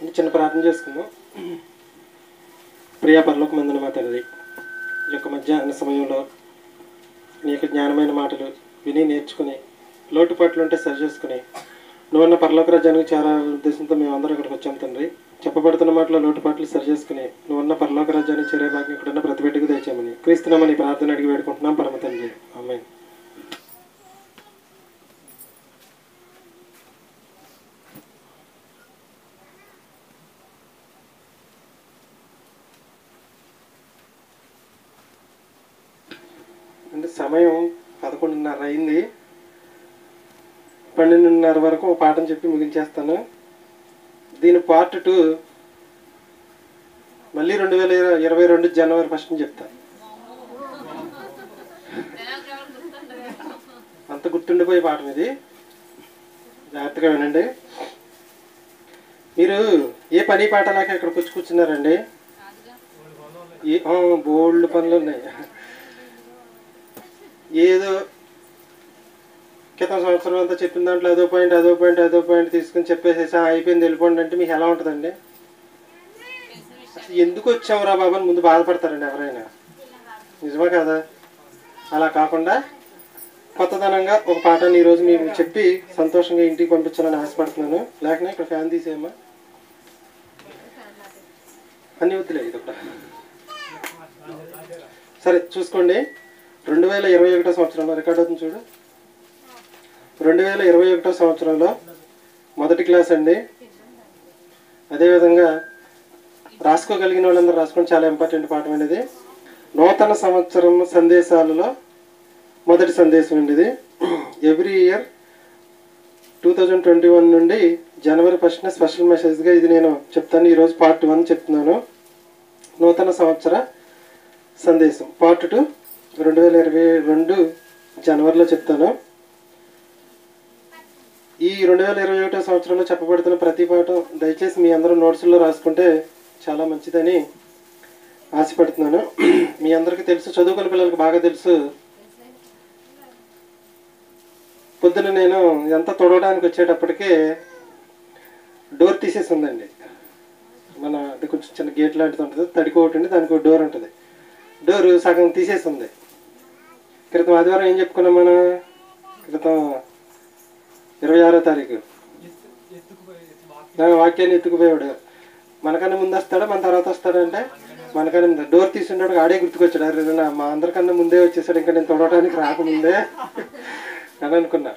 చిన్న ప్రార్థన చేసుకుందాం ప్రియా పరలోక మందున మా తండ్రి ఈ యొక్క మధ్యాహ్న సమయంలో నీ యొక్క జ్ఞానమైన మాటలు విని నేర్చుకుని లోటుపాట్లు ఉంటే సరి చేసుకుని నువ్వన్న పరలోక రాజ్యానికి చాలా ఉద్దేశంతో మేము అందరం ఇక్కడికి వచ్చాం తండ్రి చెప్పబడుతున్న మాటలో లోటుపాట్లు సరి చేసుకుని నువ్వన్న పరలోక రాజ్యానికి చేరే భాగ్యం ఇక్కడున్న ప్రతి బిడ్డకు తెచ్చామని క్రీస్తున్నామని ప్రార్థన అడిగి వేడుకుంటున్నాం పరమ తండ్రి ఆమె అంటే సమయం పదకొండున్నర అయింది పన్నెండున్నర వరకు ఒక పాఠం చెప్పి ముగించేస్తాను దీని పార్ట్ టూ మళ్ళీ రెండు వేల ఇరవై రెండు జనవరి ఫస్ట్ చెప్తా అంత గుర్తుండిపోయే పాఠం ఇది జాగ్రత్తగా వినండి మీరు ఏ పని పాట లేక ఇక్కడికి వచ్చి కూర్చున్నారండి ఏ బోల్డ్ పనులు ఉన్నాయి ఏదో క్రితం సంవత్సరం అంతా చెప్పిన దాంట్లో అదో పాయింట్ అదో పాయింట్ అదో పాయింట్ తీసుకుని చెప్పేసేసి "ఆ, అయిపోయింది వెళ్ళిపోండి అంటే మీకు ఎలా ఉంటుందండి అసలు ఎందుకు వచ్చావురా బాబు అని ముందు బాధపడతారండి ఎవరైనా నిజమా కదా అలా కాకుండా కొత్తదనంగా ఒక పాఠాన్ని ఈరోజు మీకు చెప్పి సంతోషంగా ఇంటికి పంపించాలని ఆశపడుతున్నాను లేకనే ఇక్కడ ఫ్యాన్ తీసేయమ్మా అన్ని వద్దులే ఇది ఒకటి సరే చూసుకోండి రెండు వేల ఇరవై ఒకటో సంవత్సరంలో రికార్డ్ అవుతుంది చూడు రెండు వేల ఇరవై ఒకటో సంవత్సరంలో మొదటి క్లాస్ అండి అదేవిధంగా రాసుకోగలిగిన వాళ్ళందరూ రాసుకోండి చాలా ఇంపార్టెంట్ పాఠం అనేది నూతన సంవత్సరం సందేశాలలో మొదటి సందేశం అండి ఇది every year two thousand twenty one నుండి జనవరి ఫస్ట్న స్పెషల్ మెసేజ్గా ఇది నేను చెప్తాను ఈరోజు పార్ట్ వన్ చెప్తున్నాను నూతన సంవత్సర సందేశం పార్ట్ టూ రెండు వేల ఇరవై రెండు జనవరిలో చెప్తాను ఈ రెండు వేల ఇరవై ఒకటో సంవత్సరంలో చెప్పబడుతున్న ప్రతి పాఠం దయచేసి మీ అందరూ నోట్స్లో రాసుకుంటే చాలా మంచిదని ఆశపడుతున్నాను మీ అందరికీ తెలుసు చదువుకున్న పిల్లలకు బాగా తెలుసు పొద్దున నేను ఎంత తొడవడానికి వచ్చేటప్పటికే డోర్ తీసేసి ఉందండి మన అది కొంచెం చిన్న గేట్ లాంటిది ఉంటుంది తడికి ఒకటి ఉండి దానికి ఒక డోర్ ఉంటుంది డోర్ సగం తీసేసి ఉంది క్రితం ఆదివారం ఏం చెప్పుకున్నాం మనం క్రితం ఇరవై ఆరో తారీఖు ఆ, వాక్యాన్ని ఎత్తుకుపోయాడు మనకన్నా ముందు వస్తాడా మన తర్వాత వస్తాడంటే మనకన్నా ముందు డోర్ తీసుంటాడు ఆడే గుర్తుకొచ్చాడు అరే నా మా అందరికన్నా ముందే వచ్చేసాడు ఇంకా నేను తొడవడానికి రాకముందే అని అనుకున్నా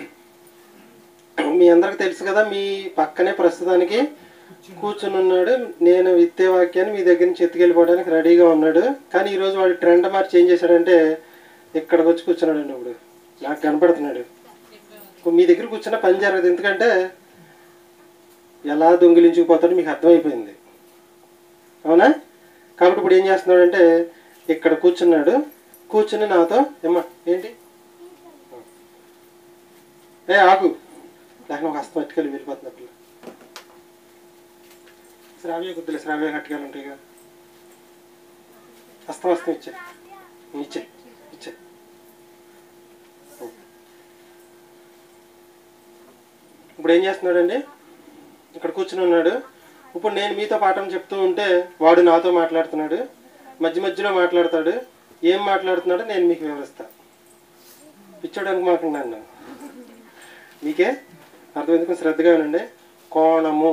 మీ అందరికి తెలుసు కదా మీ పక్కనే ప్రస్తుతానికి కూర్చుని ఉన్నాడు నేను విత్తే వాక్యాన్ని మీ దగ్గర నుంచి ఎత్తుకెళ్ళిపోవడానికి రెడీగా ఉన్నాడు కానీ ఈరోజు వాడు ట్రెండ్ మార్చి ఏం చేశాడంటే ఇక్కడికి వచ్చి కూర్చున్నాడండి ఇప్పుడు నాకు కనపడుతున్నాడు మీ దగ్గర కూర్చున్న పని జరగదు ఎందుకంటే ఎలా దొంగిలించుకుపోతాడో మీకు అర్థమైపోయింది అవునా కాబట్టి ఇప్పుడు ఏం చేస్తున్నాడంటే ఇక్కడ కూర్చున్నాడు కూర్చుని నాతో ఏమ్మా ఏంటి ఏ ఆగు లేక ఒక హస్తం అట్టుకెళ్ళి వెళ్ళిపోతుంది పిల్ల శ్రావ్య గుద్దులే శ్రావ్య కట్టుకెళ్ళి ఉంటాయి కదా హస్తం హస్తం ఇచ్చే ఇచ్చే ఇచ్చే ఇప్పుడు ఏం చేస్తున్నాడండి ఇక్కడ కూర్చుని ఉన్నాడు ఇప్పుడు నేను మీతో పాఠం చెప్తూ ఉంటే వాడు నాతో మాట్లాడుతున్నాడు మధ్య మధ్యలో మాట్లాడతాడు ఏం మాట్లాడుతున్నాడో నేను మీకు వివరిస్తా పిచ్చోడానికి మాట్లాడినాను మీకే అర్థమైంది కొంచెం శ్రద్ధగా వినండి కోణము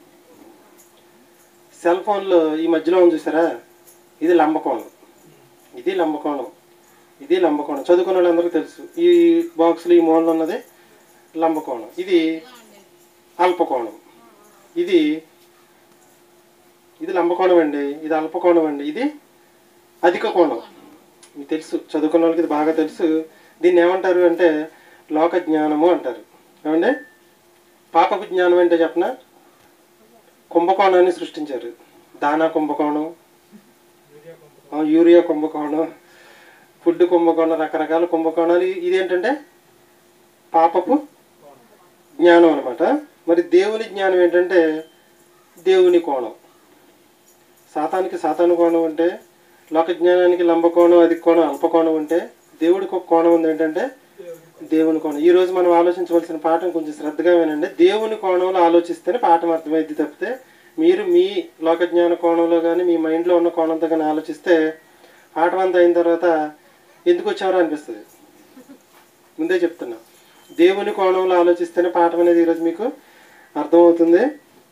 సెల్ ఫోన్లో ఈ మధ్యలో ఉంది చూసారా ఇది లంబకోణం ఇది లంబకోణం ఇది లంబకోణం చదువుకున్న వాళ్ళందరికీ తెలుసు ఈ బాక్స్లో ఈ మూలలో ఉన్నది లంబకోణం ఇది అల్పకోణం ఇది ఇది లంబకోణం అండి ఇది అల్పకోణం అండి ఇది అధిక కోణం మీకు తెలుసు చదువుకున్న వాళ్ళకి ఇది బాగా తెలుసు దీన్ని ఏమంటారు అంటే లోక జ్ఞానము అంటారు ఏమండి పాపపు జ్ఞానం అంటే చెప్పన కుంభకోణాన్ని సృష్టించారు దానా కుంభకోణం ఆ, యూరియా కుంభకోణం ఫుడ్ కుంభకోణం రకరకాల కుంభకోణాలు ఇదేంటంటే పాపపు జ్ఞానం అనమాట మరి దేవుని జ్ఞానం ఏంటంటే దేవుని కోణం సాతానికి సాతాను కోణం అంటే లోక జ్ఞానానికి లంబకోణం అది కోణం అల్పకోణం అంటే దేవుడికి ఒక కోణం ఉంది ఏంటంటే దేవుని కోణం ఈ రోజు మనం ఆలోచించవలసిన పాఠం కొంచెం శ్రద్ధగా వినండి దేవుని కోణంలో ఆలోచిస్తేనే పాఠం అర్థమైంది తప్పితే మీరు మీ లోకజ్ఞాన కోణంలో కానీ మీ మైండ్లో ఉన్న కోణంతో కానీ ఆలోచిస్తే పాఠం అంతా అయిన తర్వాత ఎందుకు వచ్చారో అనిపిస్తుంది ముందే చెప్తున్నా దేవుని కోణంలో ఆలోచిస్తేనే పాఠం అనేది ఈరోజు మీకు అర్థమవుతుంది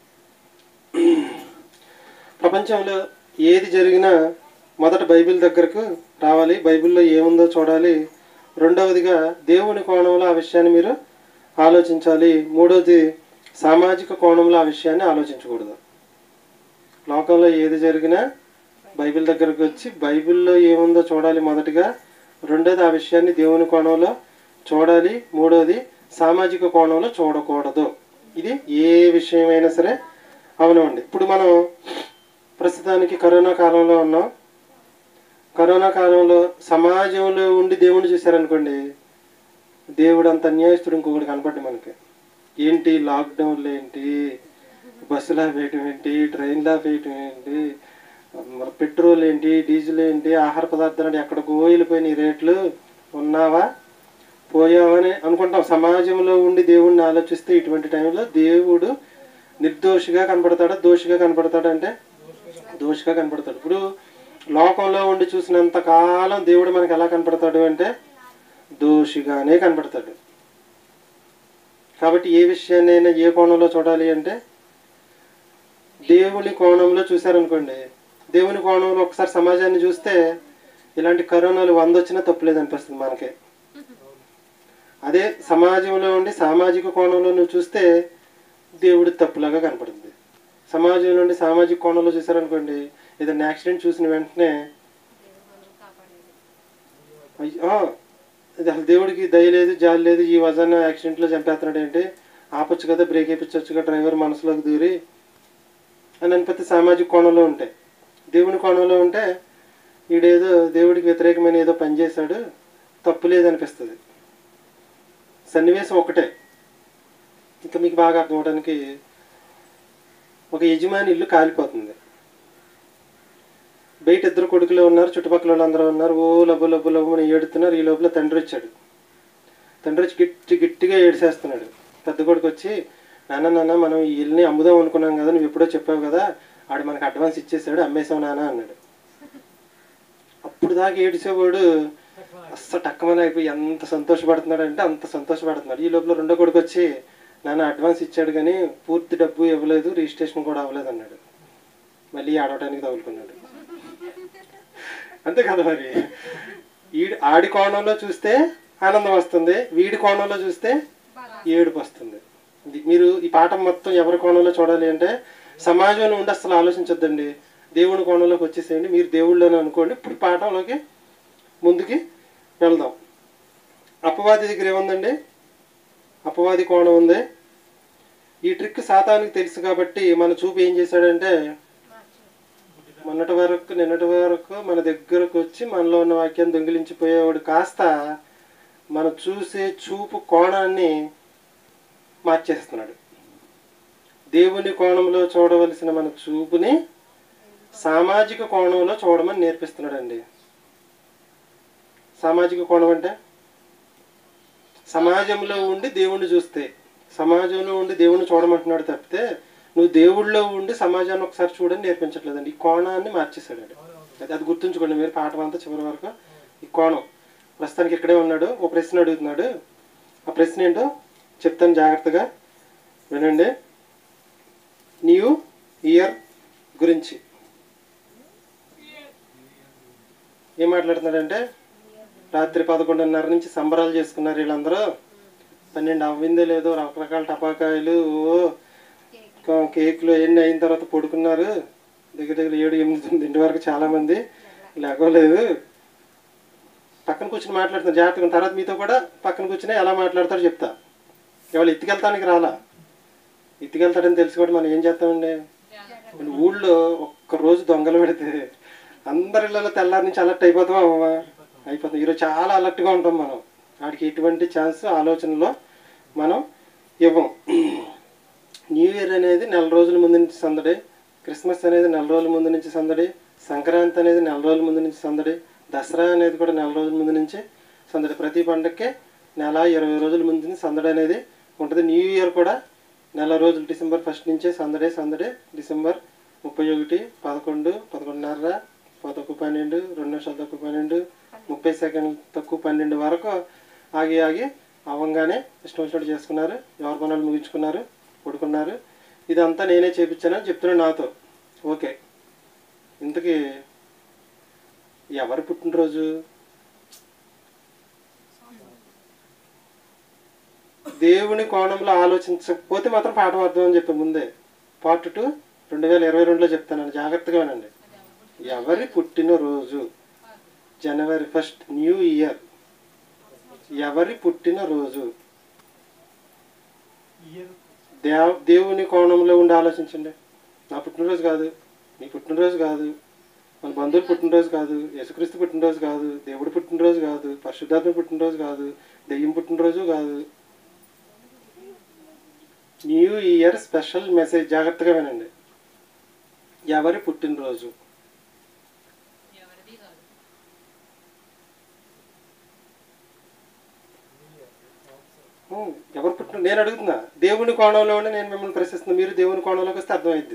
ప్రపంచంలో ఏది జరిగినా మొదట బైబిల్ దగ్గరకు రావాలి బైబిల్లో ఏముందో చూడాలి రెండవదిగా దేవుని కోణంలో ఆ విషయాన్ని మీరు ఆలోచించాలి మూడవది సామాజిక కోణంలో ఆ విషయాన్ని ఆలోచించకూడదు లోకంలో ఏది జరిగినా బైబిల్ దగ్గరకు వచ్చి బైబిల్లో ఏముందో చూడాలి మొదటిగా రెండోది ఆ విషయాన్ని దేవుని కోణంలో చూడాలి మూడోది సామాజిక కోణంలో చూడకూడదు ఇది ఏ విషయమైనా సరే అవనివ్వండి ఇప్పుడు మనం ప్రస్తుతానికి కరోనా కాలంలో ఉన్నాం కరోనా కాలంలో సమాజంలో ఉండి దేవుణ్ణి చూశారనుకోండి దేవుడు అంత అన్యాయస్తుడు ఇంకొకటి కనపడ్డు మనకి ఏంటి లాక్డౌన్లు ఏంటి బస్సులా వేయటం ఏంటి ట్రైన్లా వేయటం ఏంటి మరి పెట్రోల్ ఏంటి డీజిల్ ఏంటి ఆహార పదార్థాలు అంటే ఎక్కడికో వెళ్ళిపోయినాయి రేట్లు ఉన్నావా పోయావని అనుకుంటాం సమాజంలో ఉండి దేవుణ్ణి ఆలోచిస్తే ఇటువంటి టైంలో దేవుడు నిర్దోషిగా కనపడతాడా దోషిగా కనపడతాడా అంటే దోషిగా కనపడతాడు ఇప్పుడు లోకంలో ఉండి చూసినంత కాలం దేవుడు మనకి ఎలా కనపడతాడు అంటే దోషిగానే కనపడతాడు కాబట్టి ఏ విషయాన్నైనా ఏ కోణంలో చూడాలి అంటే దేవుని కోణంలో చూశారనుకోండి దేవుని కోణంలో ఒకసారి సమాజాన్ని చూస్తే ఇలాంటి కరోనాలు వంద వచ్చినా తప్పులేదు అనిపిస్తుంది మనకే అదే సమాజంలో ఉండి సామాజిక కోణంలో నువ్వు చూస్తే దేవుడి తప్పులాగా కనపడుతుంది సమాజం నుండి సామాజిక కోణంలో చూసారనుకోండి ఏదైనా యాక్సిడెంట్ చూసిన వెంటనే అయ్యో ఇది అసలు దేవుడికి దయ లేదు జాలి లేదు ఈ వజాన్ని యాక్సిడెంట్లో చంపేస్తున్నాడు ఏంటి ఆపొచ్చు కదా బ్రేక్ వేయించవచ్చు కదా డ్రైవర్ మనసులోకి దూరి అని అనిపిస్తే సామాజిక కోణంలో ఉంటాయి దేవుని కోణంలో ఉంటే ఈడేదో దేవుడికి వ్యతిరేకమైన ఏదో పని చేశాడు తప్పు లేదనిపిస్తుంది సన్నివేశం ఒకటే ఇంకా మీకు బాగా అర్థం అవడానికి ఒక యజమాని ఇల్లు కాలిపోతుంది బయట ఇద్దరు కొడుకులు ఉన్నారు చుట్టుపక్కల వాళ్ళందరూ ఉన్నారు ఓ లబ్బు లబ్బు లబ్బు అని ఏడుతున్నారు ఈ లోపల తండ్రి వచ్చాడు తండ్రి వచ్చి గట్టి గట్టిగా ఏడిసేస్తున్నాడు పెద్ద కొడుకు వచ్చి నాన్న నాన్న మనం ఈ ఇల్లుని అమ్ముదాం అనుకున్నాం కదా నువ్వు ఎప్పుడో చెప్పావు కదా ఆడు మనకు అడ్వాన్స్ ఇచ్చేసాడు అమ్మేసావు నాన్న అన్నాడు అప్పుడు దాకా ఏడిసేవాడు అస్సలు టక్కమని అయిపోయి ఎంత సంతోషపడుతున్నాడు అంటే అంత సంతోషపడుతున్నాడు ఈ లోపల రెండో కొడుకు వచ్చి నాన్న అడ్వాన్స్ ఇచ్చాడు కానీ పూర్తి డబ్బు ఇవ్వలేదు రిజిస్ట్రేషన్ కూడా అవ్వలేదు అన్నాడు మళ్ళీ ఆడవటానికి తగులుకున్నాడు అంతే కదా మరి ఈడి ఆడి కోణంలో చూస్తే ఆనందం వస్తుంది వీడి కోణంలో చూస్తే ఏడుపు వస్తుంది ఇది మీరు ఈ పాఠం మొత్తం ఎవరి కోణంలో చూడాలి అంటే సమాజంలో ఉండి అసలు ఆలోచించొద్దండి దేవుని కోణంలోకి వచ్చేసేయండి మీరు దేవుళ్ళని అనుకోండి ఇప్పుడు పాఠంలోకి ముందుకి వెళ్దాం అపవాది దగ్గర ఏముందండి అపవాది కోణం ఉంది ఈ ట్రిక్ సాతానికి తెలుసు కాబట్టి మన చూపు ఏం చేశాడంటే మొన్నటి వరకు నిన్నటి వరకు మన దగ్గరకు వచ్చి మనలో ఉన్న వాక్యాన్ని దొంగిలించిపోయేవాడు కాస్త మన చూసే చూపు కోణాన్ని మార్చేస్తున్నాడు దేవుని కోణంలో చూడవలసిన మన చూపుని సామాజిక కోణంలో చూడమని నేర్పిస్తున్నాడండి సామాజిక కోణం అంటే సమాజంలో ఉండి దేవుణ్ణి చూస్తే సమాజంలో ఉండి దేవుణ్ణి చూడమంటున్నాడు తప్పితే నువ్వు దేవుళ్ళలో ఉండి సమాజాన్ని ఒకసారి చూడని నేర్పించట్లేదండి ఈ కోణాన్ని మార్చేశాడు అది అది గుర్తుంచుకోండి మీరు పాఠం అంతా చివరి వరకు ఈ కోణం ప్రస్తుతానికి ఇక్కడే ఉన్నాడు ఓ ప్రశ్న అడుగుతున్నాడు ఆ ప్రశ్న ఏంటో చెప్తాను జాగ్రత్తగా వినండి న్యూ ఇయర్ గురించి ఏం మాట్లాడుతున్నాడంటే రాత్రి పదకొండున్నర నుంచి సంబరాలు చేసుకున్నారు వీళ్ళందరూ పన్నెండు అవ్విందో లేదో రకరకాల టపాకాయలు ఓ క- కేకులు ఎన్ని అయిన తర్వాత పడుకున్నారు దగ్గర దగ్గర ఏడు ఎనిమిది తొమ్మిదింటి వరకు చాలామంది లేకోలేదు పక్కన కూర్చొని మాట్లాడుతున్నారు జాగ్రత్తగా ఉన్న తర్వాత మీతో కూడా పక్కన కూర్చుని ఎలా మాట్లాడతారో చెప్తా ఎవరు ఎత్తుకెళ్తానికి రాలా ఎత్తుకెళ్తాడని తెలిసి కూడా మనం ఏం చేస్తామండి మన ఊళ్ళో ఒక్క రోజు దొంగలు పెడితే అందరి ఇళ్ళలో తెల్లారి నుంచి అలర్ట్ అయిపోతాం అవ్వమా అయిపోతాం ఈరోజు చాలా అలర్ట్గా ఉంటాం మనం వాడికి ఎటువంటి ఛాన్స్ ఆలోచనలో మనం ఇవ్వం న్యూ ఇయర్ అనేది నెల రోజుల ముందు నుంచి సందడి క్రిస్మస్ అనేది నెల రోజుల ముందు నుంచి సందడి సంక్రాంతి అనేది నెల రోజుల ముందు నుంచి సందడి దసరా అనేది కూడా నెల రోజుల ముందు నుంచి సందడి ప్రతి పండగకి నెల ఇరవై రోజుల ముందు నుంచి సందడి అనేది ఉంటుంది న్యూ ఇయర్ కూడా నెల రోజులు డిసెంబర్ ఫస్ట్ నుంచే సందడే సందడే డిసెంబర్ ముప్పై ఒకటి పదకొండు పదకొండున్నర తక్కువ పన్నెండు రెండు నిమిషాలు తక్కువ పన్నెండు ముప్పై సెకండ్లు తక్కువ పన్నెండు వరకు ఆగి ఆగి అవ్వంగానే ఇష్టం వచ్చినట్టు చేసుకున్నారు ఎవరి పనులు ముగించుకున్నారు పడుకున్నారు ఇదంతా నేనే చేపించానని చెప్తున్నాను నాతో ఓకే ఇంతకీ ఎవరి పుట్టినరోజు దేవుని కోణంలో ఆలోచించకపోతే మాత్రం పాఠం అర్థం అని చెప్పి ముందే పార్ట్ టూ రెండు వేల ఇరవై రెండులో చెప్తానండి జాగ్రత్తగా వినండి ఎవరి పుట్టినరోజు జనవరి ఫస్ట్ న్యూ ఇయర్ ఎవరి పుట్టినరోజు దేవ్ దేవుని కోణంలో ఉండి ఆలోచించండి నా పుట్టినరోజు కాదు నీ పుట్టినరోజు కాదు మన బంధువులు పుట్టినరోజు కాదు యేసుక్రీస్తు పుట్టినరోజు కాదు దేవుడు పుట్టినరోజు కాదు పరిశుద్ధాత్మ పుట్టినరోజు కాదు దెయ్యం పుట్టినరోజు కాదు న్యూ ఇయర్ స్పెషల్ మెసేజ్ జాగ్రత్తగా వినండి ఎవరి పుట్టినరోజు ఎవరిది కాదు ఉం, ఎవరు పుట్టిన నేను అడుగుతున్నా దేవుని కోణంలో ఉండి నేను మిమ్మల్ని ప్రశ్నిస్తున్నా మీరు దేవుని కోణంలోకి వస్తే అర్థమైద్ది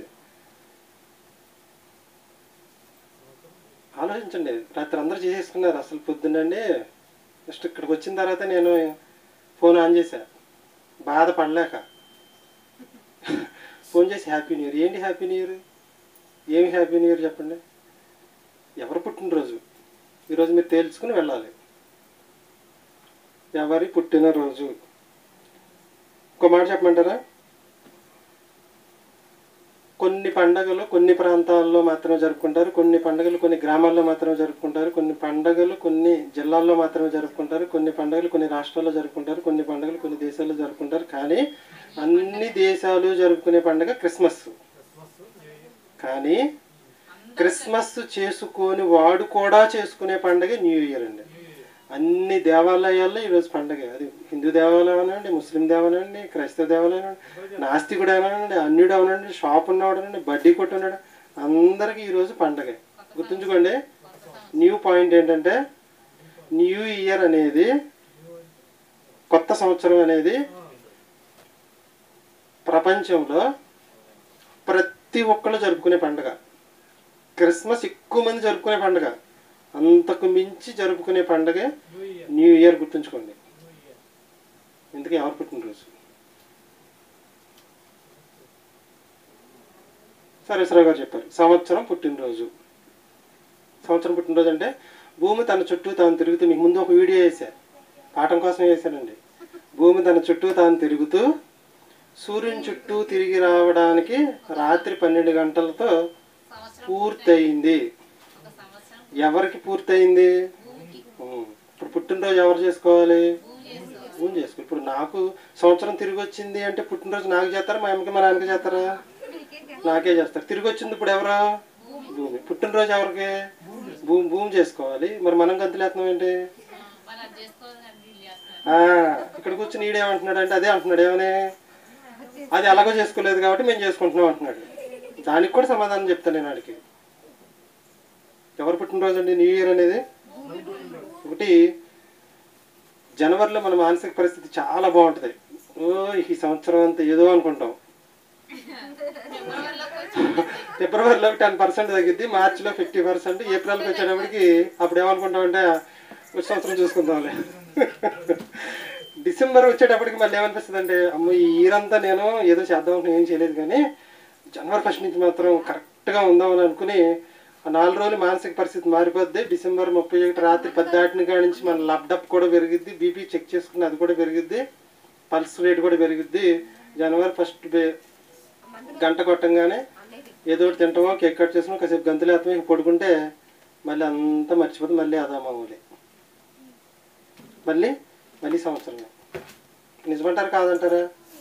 ఆలోచించండి రాత్రి అందరూ చేసేసుకున్నారు అసలు పొద్దున్నండి జస్ట్ ఇక్కడికి వచ్చిన తర్వాత నేను ఫోన్ ఆన్ చేశా బాధపడలేక ఫోన్ చేసి హ్యాపీ న్యూ ఇయర్ ఏంటి హ్యాపీ న్యూ ఇయర్ ఏమి హ్యాపీ న్యూ ఇయర్ చెప్పండి ఎవరు పుట్టినరోజు ఈరోజు మీరు తేల్చుకుని వెళ్ళాలి ఎవరి పుట్టినరోజు ఇంకో మాట చెప్పమంటారా కొన్ని పండగలు కొన్ని ప్రాంతాల్లో మాత్రమే జరుపుకుంటారు కొన్ని పండగలు కొన్ని గ్రామాల్లో మాత్రమే జరుపుకుంటారు కొన్ని పండగలు కొన్ని జిల్లాల్లో మాత్రమే జరుపుకుంటారు కొన్ని పండగలు కొన్ని రాష్ట్రాల్లో జరుపుకుంటారు కొన్ని పండగలు కొన్ని దేశాల్లో జరుపుకుంటారు కానీ అన్ని దేశాలు జరుపుకునే పండగ క్రిస్మస్ కానీ క్రిస్మస్ చేసుకొని వాడు కూడా చేసుకునే పండగ న్యూ ఇయర్ అండి అన్ని దేవాలయాల్లో ఈరోజు పండగ అది హిందూ దేవాలయం అనండి ముస్లిం దేవాలయం అండి క్రైస్తవ దేవాలయం అనండి నాస్తికుడు అనండి అన్యుడు అవనండి షాప్ ఉన్నవాడు అనండి బడ్డీ కొట్టున్నాడు అందరికీ ఈరోజు పండగే గుర్తుంచుకోండి న్యూ పాయింట్ ఏంటంటే న్యూ ఇయర్ అనేది కొత్త సంవత్సరం అనేది ప్రపంచంలో ప్రతి ఒక్కళ్ళు జరుపుకునే పండగ క్రిస్మస్ ఎక్కువ మంది జరుపుకునే పండగ అంతకు మించి జరుపుకునే పండగే న్యూ ఇయర్ గుర్తుంచుకోండి ఇంతకీ ఎవరు పుట్టినరోజు సరేశ్వరరావు గారు చెప్పారు సంవత్సరం పుట్టినరోజు సంవత్సరం పుట్టినరోజు అంటే భూమి తన చుట్టూ తాను తిరుగుతూ మీకు ముందు ఒక వీడియో వేసా పాఠం కోసం వేశానండి భూమి తన చుట్టూ తాను తిరుగుతూ సూర్యుని చుట్టూ తిరిగి రావడానికి రాత్రి పన్నెండు గంటలతో సంవత్సరం పూర్తయింది ఒక సంవత్సరం ఎవరికి పూర్తయింది భూమికి ఉం. ఇప్పుడు పుట్టినరోజు ఎవరు చేసుకోవాలి భూమి చేసుకోవాలి భూమి చేసుకో ఇప్పుడు నాకు సంవత్సరం తిరిగి వచ్చింది అంటే పుట్టినరోజు నాకు చేస్తారా మా అమ్మకి మా నాన్నకి చేస్తారా నాకే చేస్తారు తిరిగి వచ్చింది ఇప్పుడు ఎవరు భూమి పుట్టినరోజు ఎవరికి భూమి భూమి చేసుకోవాలి మరి మనం గంతులేస్తున్నాం ఏంటి మనం అది చేసుకోవాలని అది వీళ్ళు చేస్తారు ఆ, ఇక్కడ కూర్చుని ఈడేమంటున్నాడు అంటే అదే అంటున్నాడు ఏమని అది ఎలాగో చేసుకోలేదు కాబట్టి మేము చేసుకుంటున్నాం అంటున్నాడు దానికి కూడా సమాధానం చెప్తాను నేను ఆడికి ఎవరు పుట్టినరోజు అండి న్యూ ఇయర్ అనేది ఒకటి జనవరిలో మన మానసిక పరిస్థితి చాలా బాగుంటుంది ఓ ఈ సంవత్సరం అంతా ఏదో అనుకుంటాం ఫిబ్రవరిలోకి వచ్చి ఫిబ్రవరిలో టెన్ పర్సెంట్ తగ్గిద్ది మార్చిలో ఫిఫ్టీ పర్సెంట్ ఏప్రిల్కి వచ్చేటప్పటికి అప్పుడు ఏమనుకుంటామంటే వచ్చే సంవత్సరం చూసుకుందాంలే డిసెంబర్ వచ్చేటప్పటికి మళ్ళీ ఏమనిపిస్తుంది అంటే అమ్మ ఈ ఇయర్ అంతా నేను ఏదో చేద్దాం అనుకుని ఏం చేయలేదు కానీ జనవరి ఫస్ట్ నుంచి మాత్రం కరెక్ట్గా ఉందామని అనుకుని ఆ నాలుగు రోజులు మానసిక పరిస్థితి మారిపోద్ది డిసెంబర్ ముప్పై ఒకటి రాత్రి పద్దాటిన కాడి నుంచి మన లబ్డప్ కూడా పెరిగిద్ది బీపీ చెక్ చేసుకుని అది కూడా పెరిగిద్ది పల్స్ రేట్ కూడా పెరిగిద్ది జనవరి ఫస్ట్ గంట కొట్టంగానే ఏదో ఒకటి తింటామో కేక్ కట్ చేసుకుని కాసేపు గంతులు వేస్తామో ఇక పడుకుంటే మళ్ళీ అంతా మర్చిపోతే మళ్ళీ అదా మామూలే మళ్ళీ మళ్ళీ సంవత్సరమే నిజమంటారు కాదంటారా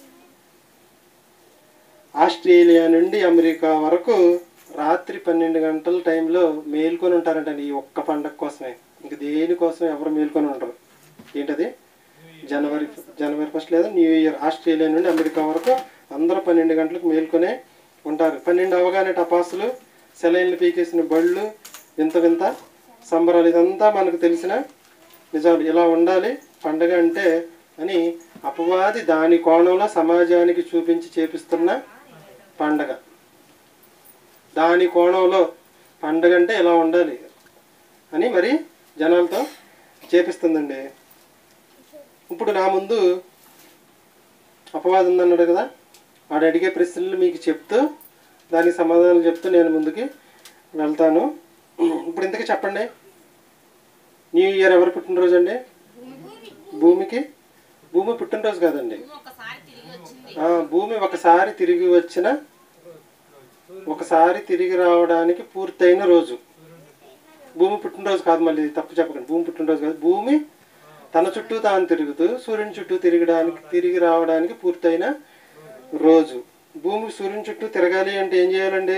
ఆస్ట్రేలియా నుండి అమెరికా వరకు రాత్రి పన్నెండు గంటల టైంలో మేల్కొని ఉంటారంటండి ఈ ఒక్క పండగ కోసమే ఇంక దేనికోసం ఎవరు మేల్కొని ఉండరు ఏంటది జనవరి జనవరి ఫస్ట్ లేదా న్యూ ఇయర్ ఆస్ట్రేలియా నుండి అమెరికా వరకు అందరూ పన్నెండు గంటలకు మేల్కొనే ఉంటారు పన్నెండు అవగానే టపాసులు సెలైన్లు పీకేసిన బళ్ళు వింత వింత సంబరాలు ఇదంతా మనకు తెలిసిన నిజాలు ఇలా ఉండాలి పండగ అంటే అని అపవాది దాని కోణంలో సమాజానికి చూపించి చేపిస్తున్న పండగ దాని కోణంలో పండగ అంటే ఇలా ఉండాలి అని మరి జనాలతో చేపిస్తుందండి ఇప్పుడు నా ముందు అపవాదం ఉందన్నాడు కదా వాడు అడిగే ప్రశ్నలు మీకు చెప్తూ దానికి సమాధానం చెప్తూ నేను ముందుకి వెళ్తాను ఇప్పుడు ఇంతకీ చెప్పండి న్యూ ఇయర్ ఎవరు పుట్టినరోజు అండి భూమికి భూమి పుట్టినరోజు కాదండి భూమి ఒకసారి తిరిగి వచ్చింది ఆ, భూమి ఒకసారి తిరిగి వచ్చిన ఒకసారి తిరిగి రావడానికి పూర్తయిన రోజు భూమి పుట్టినరోజు కాదు మళ్ళీ తప్పు చెప్పకండి భూమి పుట్టినరోజు కాదు భూమి తన చుట్టూ తాను తిరుగుతూ సూర్యుని చుట్టూ తిరగడానికి తిరిగి రావడానికి పూర్తయిన రోజు భూమి సూర్యుని చుట్టూ తిరగాలి అంటే ఏం చేయాలండి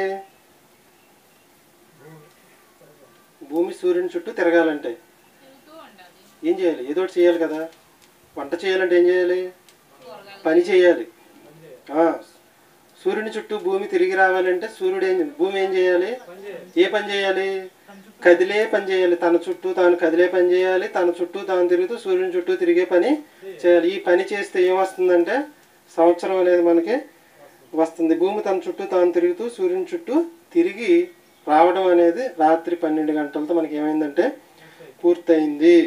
భూమి సూర్యుని చుట్టూ తిరగాలంటే తిరుగుతూ ఉండాలి ఏం చేయాలి ఏదో ఒకటి చేయాలి కదా వంట చేయాలంటే ఏం చేయాలి కూరగాయలు పని చేయాలి ఆ, సూర్యుని చుట్టూ భూమి తిరిగి రావాలంటే సూర్యుడు ఏం భూమి ఏం చేయాలి ఏ పని చేయాలి కదిలే పని చేయాలి తన చుట్టూ తాను కదిలే పని చేయాలి తన చుట్టూ తాను తిరుగుతూ సూర్యుని చుట్టూ తిరిగే పని చేయాలి ఈ పని చేస్తే ఏమొస్తుందంటే సంవత్సరం అనేది మనకి వస్తుంది భూమి తన చుట్టూ తాను తిరుగుతూ సూర్యుని చుట్టూ తిరిగి రావడం అనేది రాత్రి పన్నెండు గంటలతో మనకి ఏమైందంటే పూర్తయింది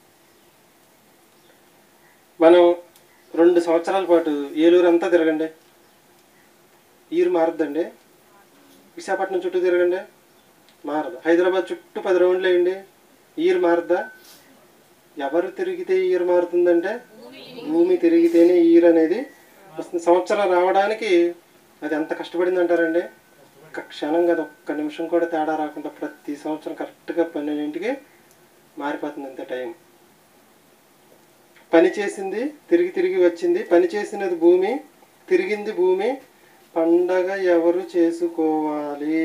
మనం రెండు సంవత్సరాల పాటు ఏలూరు అంతా తిరగండి ఈరు మారద్దండి విశాఖపట్నం చుట్టూ తిరగండి మారదు హైదరాబాద్ చుట్టూ పది రౌండ్లు వేయండి ఈరు మారద్దా ఎవరు తిరిగితే ఈరు మారుతుందంటే భూమి తిరిగితేనే ఈరు అనేది వస్తుంది సంవత్సరం రావడానికి అది ఎంత కష్టపడింది అంటారండి ఒక్క క్షణం కదా ఒక్క నిమిషం కూడా తేడా రాకుండా ప్రతి సంవత్సరం కరెక్ట్గా పన్నెండింటికి మారిపోతుంది అంతే టైం పని చేసింది తిరిగి తిరిగి వచ్చింది పని చేసినది భూమి తిరిగింది భూమి పండగ ఎవరు చేసుకోవాలి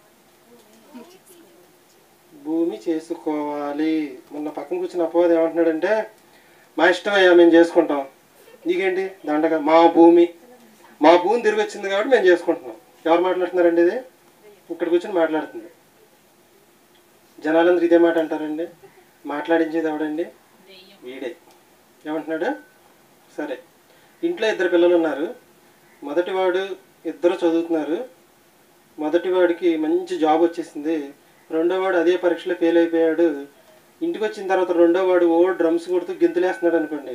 భూమి చేసుకోవాలి మొన్న పక్కన కూర్చున్న అపవాదం ఏమంటున్నాడంటే మా ఇష్టమయ్యా మేము చేసుకుంటాం నీకేంటి దండగా మా భూమి మా భూమి తిరిగి వచ్చింది కాబట్టి మేము చేసుకుంటున్నాం ఎవరు మాట్లాడుతున్నారండి ఇది ఇక్కడ కూర్చొని మాట్లాడుతుంది జనాలందరూ ఇదే మాట అంటారండి మాట్లాడించేది ఎవడండి దెయ్యం వీడే ఏమంటున్నాడు సరే ఇంట్లో ఇద్దరు పిల్లలు ఉన్నారు మొదటివాడు ఇద్దరు చదువుతున్నారు మొదటివాడికి మంచి జాబ్ వచ్చేసింది రెండోవాడు అదే పరీక్షలో ఫెయిల్ అయిపోయాడు ఇంటికి వచ్చిన తర్వాత రెండోవాడు ఓ డ్రమ్స్ కొడుతూ గెంతులేస్తున్నాడు అనుకోండి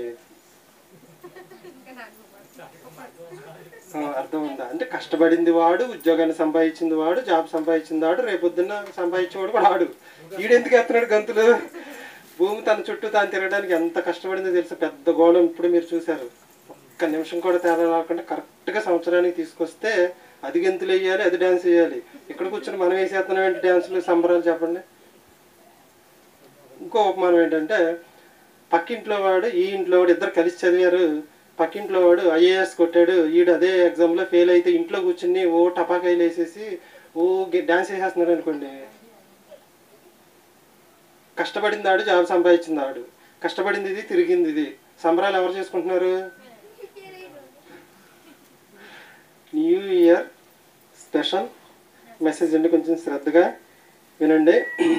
ఆ, అర్థం ఉందా అంటే కష్టపడింది వాడు ఉద్యోగాన్ని సంపాదించింది వాడు జాబ్ సంపాదించింది వాడు రేపొద్దున్న సంపాదించేవాడు కూడా వాడు ఈడెందుకు ఎత్తున్నాడు గంతులు భూమి తన చుట్టూ తాను తిరగడానికి ఎంత కష్టపడిందో తెలుసు పెద్ద గోళం ఇప్పుడు మీరు చూశారు ఒక్క నిమిషం కూడా తేడా రాకుండా కరెక్ట్గా సంవత్సరానికి తీసుకొస్తే అది గెంతులు వేయాలి అది డ్యాన్స్ వేయాలి ఇక్కడ కూర్చొని మనం వేసేస్తున్నాం ఏంటి డ్యాన్సులు సంబరాలు చెప్పండి ఇంకో ఉపమానం ఏంటంటే పక్కింట్లో వాడు ఈ ఇంట్లో వాడు ఇద్దరు కలిసి చదివారు పక్కింట్లో వాడు ఐఏఎస్ కొట్టాడు ఈడు అదే ఎగ్జామ్లో ఫెయిల్ అయితే ఇంట్లో కూర్చుని ఓ టపాకాయలు వేసేసి ఓ డాన్స్ వేసేస్తున్నాడు అనుకోండి కష్టపడింది ఆడు జాబ్ సంపాదించింది ఆడు కష్టపడింది ఇది తిరిగింది ఇది సంబరాలు ఎవరు చేసుకుంటున్నారు న్యూ ఇయర్ స్పెషల్ మెసేజ్ అండి కొంచెం శ్రద్ధగా వినండి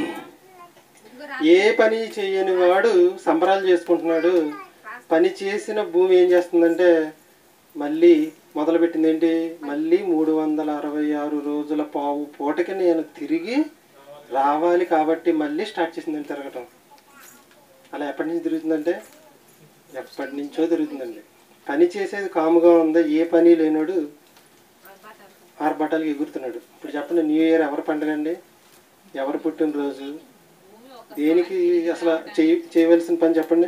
ఏ పని చేయని వాడు సంబరాలు చేసుకుంటున్నాడు పని చేసిన భూమి ఏం చేస్తుందంటే మళ్ళీ మొదలుపెట్టింది ఏంటి మళ్ళీ మూడు వందల అరవై ఆరు రోజుల పావు పూటకి నేను తిరిగి రావాలి కాబట్టి మళ్ళీ స్టార్ట్ చేసిందండి తిరగటం అలా ఎప్పటి నుంచి తిరుగుతుందంటే ఎప్పటి నుంచో తిరుగుతుందండి పని చేసేది కాముగా ఉందా ఏ పని లేనోడు ఆరు బట్టలకి ఎగురుతున్నాడు ఇప్పుడు చెప్పండి న్యూ ఇయర్ ఎవరి పండుగ అండి ఎవరు పుట్టినరోజు భూమి ఒక దేనికి అసలు చేయ చేయవలసిన పని చెప్పండి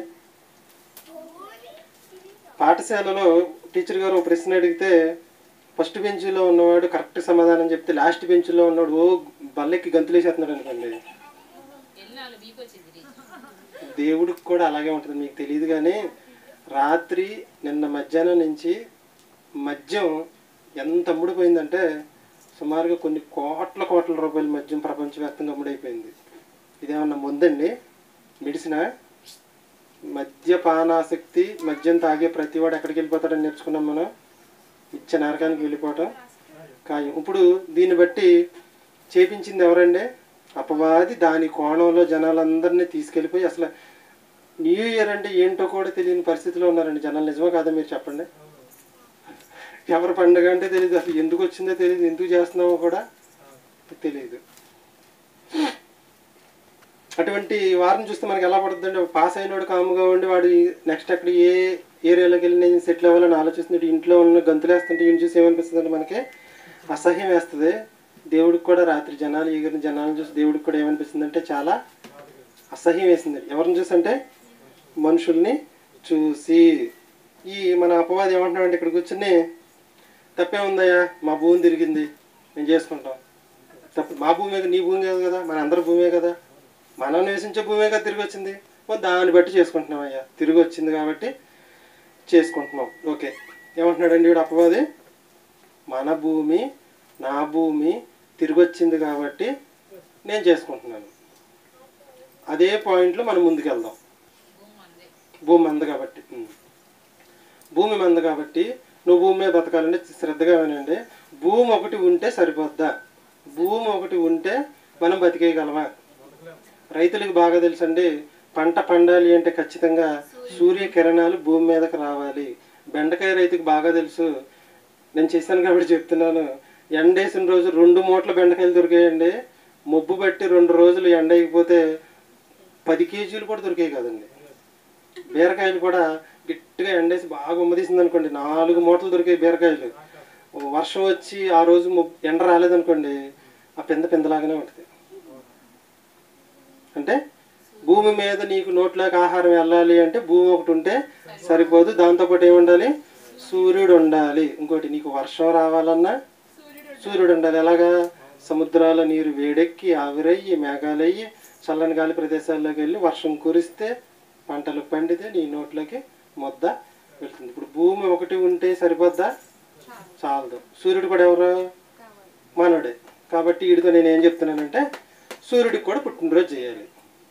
పాఠశాలలో టీచర్ గారు ఒక ప్రశ్న అడిగితే ఫస్ట్ బెంచ్లో ఉన్నవాడు కరెక్ట్ సమాధానం చెప్తే లాస్ట్ బెంచ్లో ఉన్నవాడు ఓ బల్లెక్కి గంతులేసేస్తున్నాడు అనుకోండి ఎల్లినాళ్ళు మీకు వచ్చింది దేవుడికి కూడా అలాగే ఉంటుంది మీకు తెలియదు కానీ రాత్రి నిన్న మధ్యాహ్నం నుంచి మద్యం ఎంత అమ్ముడిపోయిందంటే సుమారుగా కొన్ని కోట్ల కోట్ల రూపాయల మద్యం ప్రపంచవ్యాప్తంగా అమ్ముడైపోయింది ఇదేమన్నా ముందండి మెడిసినా మద్యపానాసక్తి మద్యం తాగే ప్రతివాడు ఎక్కడికి వెళ్ళిపోతాడని నేర్చుకున్నాం మనం ఇచ్చే నరకానికి వెళ్ళిపోవటం ఖాయం ఇప్పుడు దీన్ని బట్టి చేపించింది ఎవరండి అపవాది దాని కోణంలో జనాలందరినీ తీసుకెళ్ళిపోయి అసలు న్యూ ఇయర్ అంటే ఏంటో కూడా తెలియని పరిస్థితిలో ఉన్నారండి జనాలు నిజమా కాదా మీరు చెప్పండి ఎవరి పండుగ అంటే తెలియదు అసలు ఎందుకు వచ్చిందో తెలియదు ఎందుకు చేస్తున్నామో కూడా తెలియదు అటువంటి వారిని చూస్తే మనకి ఎలా పడుతుందంటే పాస్ అయినోడు కాముగా ఉండి వాడు నెక్స్ట్ అక్కడ ఏ ఏరియాలోకి వెళ్ళి నేను సెటిల్ అవ్వాలని ఆలోచిస్తుంటే ఇంట్లో ఉన్న గంతులేస్తుంటే ఈయన చూసి ఏమనిపిస్తుంది అంటే మనకి అసహ్యం వేస్తుంది దేవుడికి కూడా రాత్రి జనాలు ఎగిరిన జనాలను చూసి దేవుడికి కూడా ఏమనిపిస్తుంది అంటే చాలా అసహ్యం వేసింది ఎవరిని చూసి అంటే మనుషుల్ని చూసి ఈ మన అపవాది ఏమంటున్నాడంటే ఇక్కడ కూర్చుని తప్పే ఉందయ్యా మా భూమి తిరిగింది మేము చేసుకుంటాం తప్పు మా భూమే కదా, నీ భూమి కాదు కదా మన అందరి భూమే కదా మనం నివసించే భూమే కదా తిరిగి వచ్చింది మరి దాన్ని బట్టి చేసుకుంటున్నాం అయ్యా తిరిగి వచ్చింది కాబట్టి చేసుకుంటున్నాం ఓకే ఏమంటున్నాడండి వీడు అపవాది మన భూమి నా భూమి తిరిగి వచ్చింది కాబట్టి నేను చేసుకుంటున్నాను అదే పాయింట్లో మనం ముందుకెళ్దాం భూమి అందే భూమి మంద కాబట్టి ఉం. భూమి మంద కాబట్టి నువ్వు భూమి మీద బతకాలంటే శ్రద్ధగా వినండి భూమి ఒకటి ఉంటే సరిపోద్దా భూమి ఒకటి ఉంటే మనం బతికేయగలమా రైతులకు బాగా తెలుసండి పంట పండాలి అంటే ఖచ్చితంగా సూర్యకిరణాలు భూమి మీదకి రావాలి బెండకాయ రైతుకు బాగా తెలుసు నేను చేశాను కాబట్టి చెప్తున్నాను ఎండేసిన రోజు రెండు మూట్ల బెండకాయలు దొరికాయండి మొబ్బు బట్టి రెండు రోజులు ఎండ అయిపోతే పది కేజీలు కూడా దొరికాయి కదండి బీరకాయలు కూడా గట్టిగా ఎండేసి బాగా ఉమ్మదీసింది అనుకోండి నాలుగు మూటలు దొరికాయి బీరకాయలు ఓ వర్షం వచ్చి ఆ రోజు మొబ్బు- ఎండ రాలేదనుకోండి ఆ పింద పిందలాగానే ఉంటుంది అంటే భూమి మీద నీకు నోట్లోకి ఆహారం వెళ్ళాలి అంటే భూమి ఒకటి ఉంటే సరిపోదు దాంతోపాటు ఏముండాలి సూర్యుడు ఉండాలి ఇంకోటి నీకు వర్షం రావాలన్నా సూర్యుడు ఉండాలి ఎలాగా సముద్రాల నీరు వేడెక్కి ఆవిరయ్యి మేఘాలయ్యి చల్లని గాలి ప్రదేశాల్లోకి వెళ్ళి వర్షం కురిస్తే పంటలు పండితే నీ నోట్లోకి ముద్ద వెళ్తుంది ఇప్పుడు భూమి ఒకటి ఉంటే సరిపోద్దా చాలదు సూర్యుడు కూడా ఎవరు మానవుడే కాబట్టి వీడితో నేను ఏం చెప్తున్నానంటే సూర్యుడికి కూడా పుట్టినరోజు చేయాలి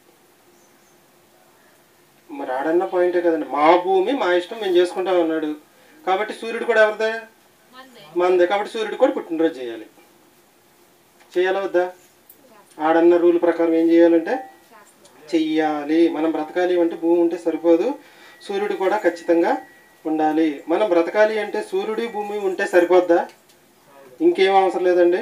మరి ఆడన్న పాయింటే కదండి మా భూమి మా ఇష్టం మేము చేసుకుంటాం అన్నాడు కాబట్టి సూర్యుడు కూడా ఎవరిదే మందే మనదే కాబట్టి సూర్యుడు కూడా పుట్టినరోజు చేయాలి చేయాలా వద్దా ఆడన్న రూల్ ప్రకారం ఏం చేయాలంటే చెయ్యాలి మనం బ్రతకాలి అంటే భూమి ఉంటే సరిపోదు సూర్యుడు కూడా ఖచ్చితంగా ఉండాలి మనం బ్రతకాలి అంటే సూర్యుడు భూమి ఉంటే సరిపోద్దా ఇంకేం అవసరం లేదండి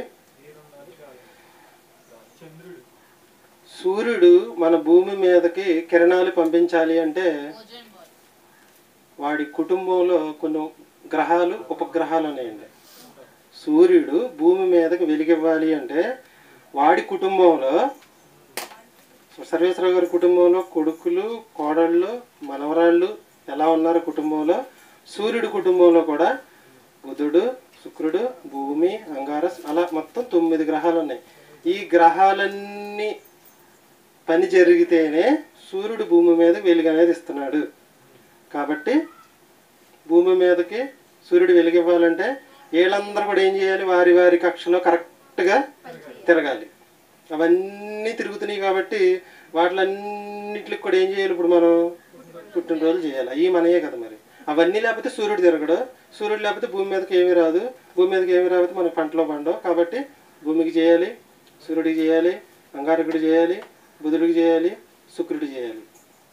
సూర్యుడు మన భూమి మీదకి కిరణాలు పంపించాలి అంటే ఓజోన్ బాల్ వాడి కుటుంబంలో కొన్ని గ్రహాలు ఉపగ్రహాలు ఉన్నాయండి సూర్యుడు భూమి మీదకి వెలిగివ్వాలి అంటే వాడి కుటుంబంలో సర్వేశ్వరరావు గారి కుటుంబంలో కొడుకులు కోడళ్ళు మనవరాళ్ళు ఎలా ఉన్నారు కుటుంబంలో సూర్యుడి కుటుంబంలో కూడా బుధుడు శుక్రుడు భూమి అంగారస్ అలా మొత్తం తొమ్మిది గ్రహాలు ఉన్నాయి ఈ గ్రహాలన్నీ పని జరిగితేనే సూర్యుడు భూమి మీద వెలుగు అనేది ఇస్తున్నాడు కాబట్టి భూమి మీదకి సూర్యుడు వెలిగివ్వాలంటే వీళ్ళందరూ కూడా ఏం చేయాలి వారి వారి కక్షలో కరెక్ట్గా తిరగాలి అవన్నీ తిరుగుతున్నాయి కాబట్టి వాటిలన్నిటికి కూడా ఏం చేయాలి ఇప్పుడు మనం పుట్టినరోజు చేయాలి అవి మనయే కదా మరి అవన్నీ లేకపోతే సూర్యుడు తిరగడు సూర్యుడు లేకపోతే భూమి మీదకి ఏమీ రాదు భూమి మీదకి ఏమీ రాకపోతే మనకి పంటలో పండవు కాబట్టి భూమికి చేయాలి సూర్యుడికి చేయాలి అంగారకుడు చేయాలి బుధుడికి చేయాలి శుక్రుడు చేయాలి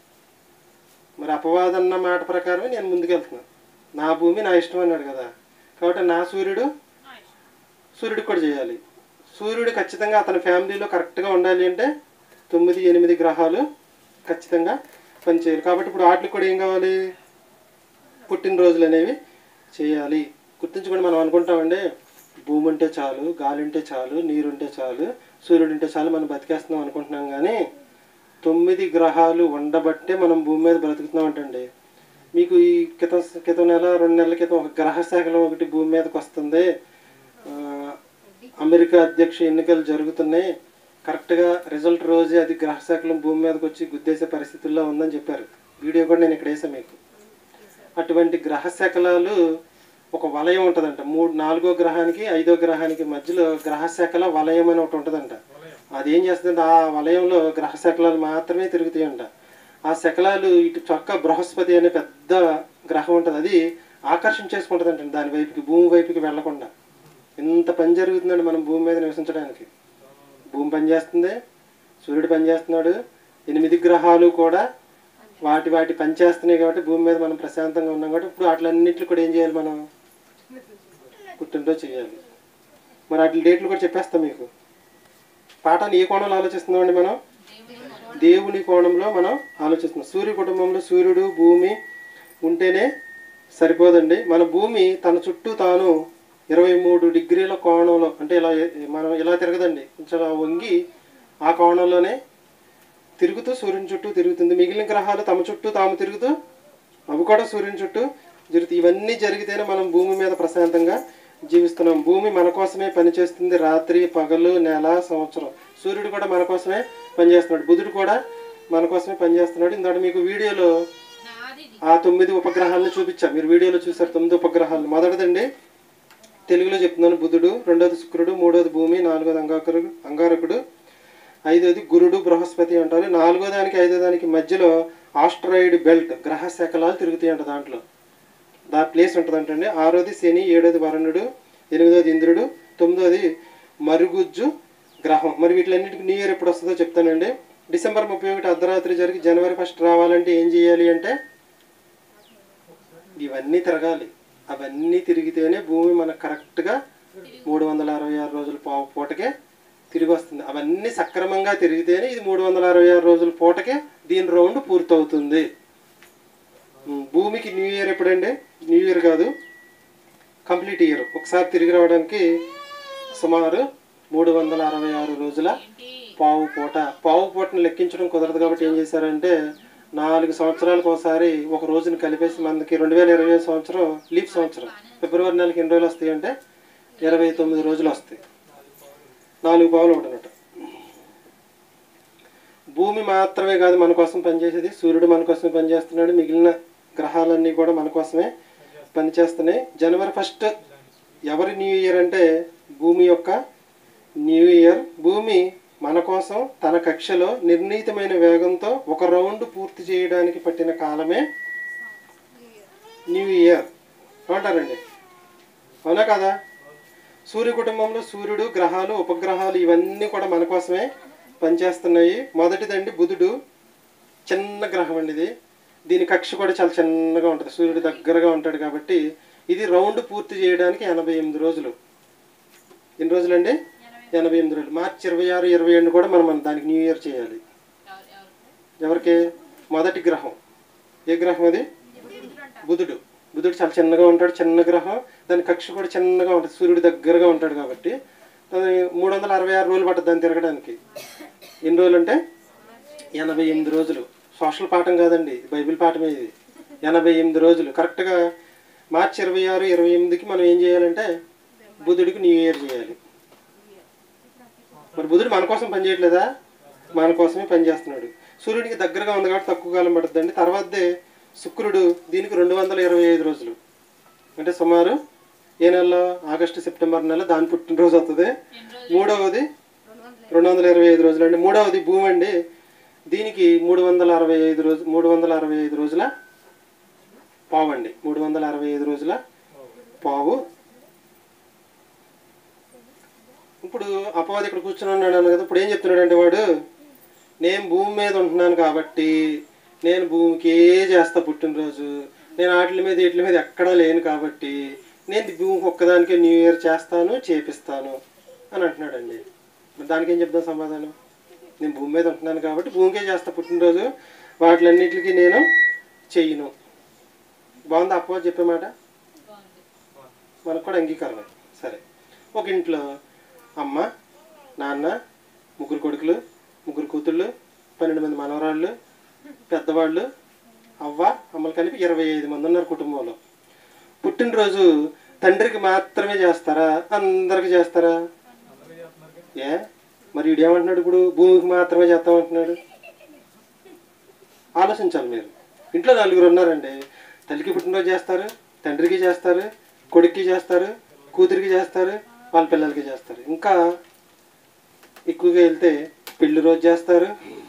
మరి అపవాదన్న మాట ప్రకారమే నేను ముందుకెళ్తున్నాను నా భూమి నా ఇష్టం అన్నాడు కదా కాబట్టి నా సూర్యుడు సూర్యుడికి కూడా చేయాలి సూర్యుడు ఖచ్చితంగా అతని ఫ్యామిలీలో కరెక్ట్గా ఉండాలి అంటే తొమ్మిది ఎనిమిది గ్రహాలు ఖచ్చితంగా పనిచేయాలి కాబట్టి ఇప్పుడు వాటికి కూడా ఏం కావాలి పుట్టినరోజులు అనేవి చేయాలి గుర్తుంచుకొని మనం అనుకుంటామండి భూమి ఉంటే చాలు గాలి ఉంటే చాలు నీరు ఉంటే చాలు సూర్యుడు ఉంటే చాలు మనం బతికేస్తున్నాం అనుకుంటున్నాం కానీ తొమ్మిది గ్రహాలు ఉండబట్టే మనం భూమి మీద బ్రతుకుతున్నాం అంటండి మీకు ఈ క్రితం క్రితం నెల రెండు నెలల క్రితం ఒక గ్రహ శాఖలో ఒకటి భూమి మీదకి వస్తుంది ఆ, అమెరికా అధ్యక్ష ఎన్నికలు జరుగుతున్నాయి కరెక్ట్గా రిజల్ట్ రోజే అది గ్రహ శాఖలో భూమి మీదకి వచ్చి గుద్దేసే పరిస్థితుల్లో ఉందని చెప్పారు వీడియో కూడా నేను ఇక్కడ వేసాను మీకు అటువంటి గ్రహ శకలాలు ఒక వలయం ఉంటుందంట మూడు నాలుగో గ్రహానికి ఐదో గ్రహానికి మధ్యలో గ్రహ శకల వలయం అని ఒకటి ఉంటుందంట అది ఏం చేస్తుందంటే ఆ వలయంలో గ్రహ శకలాలు మాత్రమే తిరుగుతాయంట ఆ శకలాలు ఇటు చొక్క బృహస్పతి అనే పెద్ద గ్రహం ఉంటుంది అది ఆకర్షించేసుకుంటుందంట దాని వైపుకి భూమి వైపుకి వెళ్లకుండా ఇంత పని జరుగుతుందండి మనం భూమి మీద నివసించడానికి భూమి పనిచేస్తుంది సూర్యుడు పనిచేస్తున్నాడు ఎనిమిది గ్రహాలు కూడా వాటి వాటి పని చేస్తున్నాయి కాబట్టి భూమి మీద మనం ప్రశాంతంగా ఉన్నాం కాబట్టి ఇప్పుడు వాటిలన్నింటిలో కూడా ఏం చేయాలి మనం పుట్టినరోజు చేయాలి మరి వాటి డేట్లు కూడా చెప్పేస్తాం మీకు పాఠాన్ని ఏ కోణంలో ఆలోచిస్తున్నామండి మనం దేవుని కోణంలో మనం ఆలోచిస్తున్నాం సూర్య కుటుంబంలో సూర్యుడు భూమి ఉంటేనే సరిపోదండి మన భూమి తన చుట్టూ తాను ఇరవై మూడు డిగ్రీల కోణంలో అంటే ఇలా మనం ఇలా తిరగదండి కొంచెం అలా వంగి ఆ కోణంలోనే తిరుగుతూ సూర్యుని చుట్టూ తిరుగుతుంది మిగిలిన గ్రహాలు తమ చుట్టూ తాము తిరుగుతూ అవి కూడా సూర్యుని చుట్టూ జరుగుతాయి ఇవన్నీ జరిగితేనే మనం భూమి మీద ప్రశాంతంగా జీవిస్తున్నాం భూమి మన కోసమే పనిచేస్తుంది రాత్రి పగలు నెల సంవత్సరం సూర్యుడు కూడా మన కోసమే పనిచేస్తున్నాడు బుధుడు కూడా మన కోసమే పనిచేస్తున్నాడు ఇందాక మీకు వీడియోలో నాది ఇది. ఆ తొమ్మిది ఉపగ్రహాలను చూపించా మీరు వీడియోలో చూసారు తొమ్మిది ఉపగ్రహాలు మొదటిదండి తెలుగులో చెప్తున్నాను బుధుడు రెండోది శుక్రుడు మూడోది భూమి నాలుగోది అంగారకుడు అంగారకుడు ఐదోది గురుడు బృహస్పతి అంటారు నాలుగో దానికి ఐదో దానికి మధ్యలో ఆస్ట్రాయిడ్ బెల్ట్ గ్రహ శకలాలు తిరుగుతాయి అంట దాంట్లో దా ప్లేస్ ఉంటుందంటండి ఆరోది శని ఏడోది వరుణుడు ఎనిమిదోది ఇంద్రుడు తొమ్మిదోది మరుగుజ్జు గ్రహం మరి వీటిలన్నిటికి న్యూ ఇయర్ ఎప్పుడు వస్తుందో చెప్తానండి డిసెంబర్ ముప్పై ఒకటి అర్ధరాత్రి జరిగి జనవరి ఫస్ట్ రావాలంటే ఏం చేయాలి అంటే ఇవన్నీ తిరగాలి అవన్నీ తిరిగితేనే భూమి మనకు కరెక్ట్గా మూడు వందల అరవై ఆరు రోజుల పా- పూటకే తిరిగి వస్తుంది అవన్నీ సక్రమంగా తిరిగితేనే ఇది మూడు వందల అరవై ఆరు రోజుల పూటకే దీని రౌండ్ పూర్తవుతుంది ఉమ్, భూమికి న్యూ ఇయర్ ఎప్పుడండి న్యూ ఇయర్ కాదు కంప్లీట్ ఇయర్ ఒకసారి తిరిగి రావడానికి సుమారు మూడు వందల అరవై ఆరు రోజుల ఏంటి పావు పూట పావు పూటను లెక్కించడం కుదరదు కాబట్టి ఏం చేశారంటే నాలుగు సంవత్సరాలకు ఒకసారి ఒక రోజుని కలిపేసి మనకి రెండు వేల ఇరవై సంవత్సరం లీప్ సంవత్సరం ఫిబ్రవరి నెలకి ఎన్ని రోజులు వస్తాయి అంటే ఇరవై తొమ్మిది రోజులు వస్తాయి నాలుగు పావులు ఉంటున్నట్టు భూమి మాత్రమే కాదు మన కోసం పనిచేసేది సూర్యుడు మన కోసమే పనిచేస్తున్నాడు మిగిలిన గ్రహాలన్నీ కూడా మన కోసమే పనిచేస్తున్నాయి జనవరి ఫస్ట్ ఎవరి న్యూ ఇయర్ అంటే భూమి యొక్క న్యూ ఇయర్ భూమి మన కోసం తన కక్షలో నిర్ణీతమైన వేగంతో ఒక రౌండ్ పూర్తి చేయడానికి పట్టిన కాలమే న్యూ ఇయర్ ఏమంటారండి అవునా కదా సూర్య కుటుంబంలో సూర్యుడు గ్రహాలు ఉపగ్రహాలు ఇవన్నీ కూడా మన కోసమే పనిచేస్తున్నాయి మొదటిదండి బుధుడు చిన్న గ్రహం అండి ఇది దీని కక్ష కూడా చాలా చిన్నగా ఉంటుంది సూర్యుడు దగ్గరగా ఉంటాడు కాబట్టి ఇది రౌండ్ పూర్తి చేయడానికి ఎనభై ఎనిమిది రోజులు ఎన్ని రోజులండి ఎనభై ఎనిమిది రోజులు మార్చి ఇరవై ఆరు ఇరవై ఏడు కూడా మనం మనం దానికి న్యూ ఇయర్ చేయాలి ఎవరు ఎవరు ఎవరికి మొదటి గ్రహం ఏ గ్రహం అది బుధుడు బుధుడు చాలా చిన్నగా ఉంటాడు చిన్న గ్రహం దాని కక్ష కూడా చిన్నగా ఉంటుంది సూర్యుడు దగ్గరగా ఉంటాడు కాబట్టి అది మూడు వందల అరవై ఆరు రోజులు పట్టదు దాన్ని తిరగడానికి ఎన్ని రోజులు అంటే ఎనభై ఎనిమిది రోజులు సోషల్ పాఠం కాదండి బైబిల్ పాఠమే ఇది ఎనభై ఎనిమిది రోజులు కరెక్ట్గా మార్చి ఇరవై ఆరు ఇరవై ఎనిమిదికి మనం ఏం చేయాలంటే బుధుడికి న్యూ ఇయర్ చేయాలి మరి బుధుడు మన కోసం పనిచేయట్లేదా మన కోసమే పనిచేస్తున్నాడు సూర్యుడికి దగ్గరగా ఉంది కాబట్టి తక్కువ కాలం పడుతుందండి తర్వాతే శుక్రుడు దీనికి రెండు వందల ఇరవై ఐదు రోజులు అంటే సుమారు ఏ నెలలో ఆగస్టు సెప్టెంబర్ నెల దాని పుట్టినరోజు అవుతుంది మూడవది రెండు వందల ఇరవై ఐదు రోజులు అండి మూడవది భూమి అండి దీనికి మూడు వందల అరవై ఐదు రోజు మూడు వందల అరవై ఐదు రోజుల పావు అండి మూడు వందల అరవై ఐదు రోజుల పావు ఇప్పుడు అపవాది ఇక్కడ కూర్చుని ఉన్నాడు అన్న కదా ఇప్పుడు ఏం చెప్తున్నాడు అంటే వాడు నేను భూమి మీద ఉంటున్నాను కాబట్టి నేను భూమికే చేస్తా పుట్టినరోజు నేను వాటి మీద వీటి మీద ఎక్కడా లేను కాబట్టి నేను భూమికి ఒక్కదానికే న్యూ ఇయర్ చేస్తాను చేపిస్తాను అని అంటున్నాడండి మరి దానికి ఏం చెప్తాను సమాధానం నేను భూమి మీద ఉంటున్నాను కాబట్టి భూమికే చేస్తా పుట్టినరోజు వాటిలన్నిటికీ నేను చెయ్యను బాగుంది అప్పవాది చెప్పే మాట బాగుంది మనకు కూడా అంగీకారమే సరే ఒక ఇంట్లో అమ్మ నాన్న ముగ్గురు కొడుకులు ముగ్గురు కూతుళ్ళు పన్నెండు మంది మనవరాళ్ళు పెద్దవాళ్ళు అవ్వ అమ్మలు కలిపి ఇరవై ఐదు మంది ఉన్నారు కుటుంబంలో పుట్టినరోజు తండ్రికి మాత్రమే చేస్తారా అందరికి చేస్తారా ఏ మరి వీడేమంటున్నాడు ఇప్పుడు భూమికి మాత్రమే చేస్తామంటున్నాడు ఆలోచించాలి మీరు ఇంట్లో నలుగురు ఉన్నారండి తల్లికి పుట్టినరోజు చేస్తారు తండ్రికి చేస్తారు కొడుక్కి చేస్తారు కూతురికి చేస్తారు వాళ్ళ పిల్లలకి చేస్తారు ఇంకా ఎక్కువగా వెళ్తే పెళ్లి రోజు చేస్తారు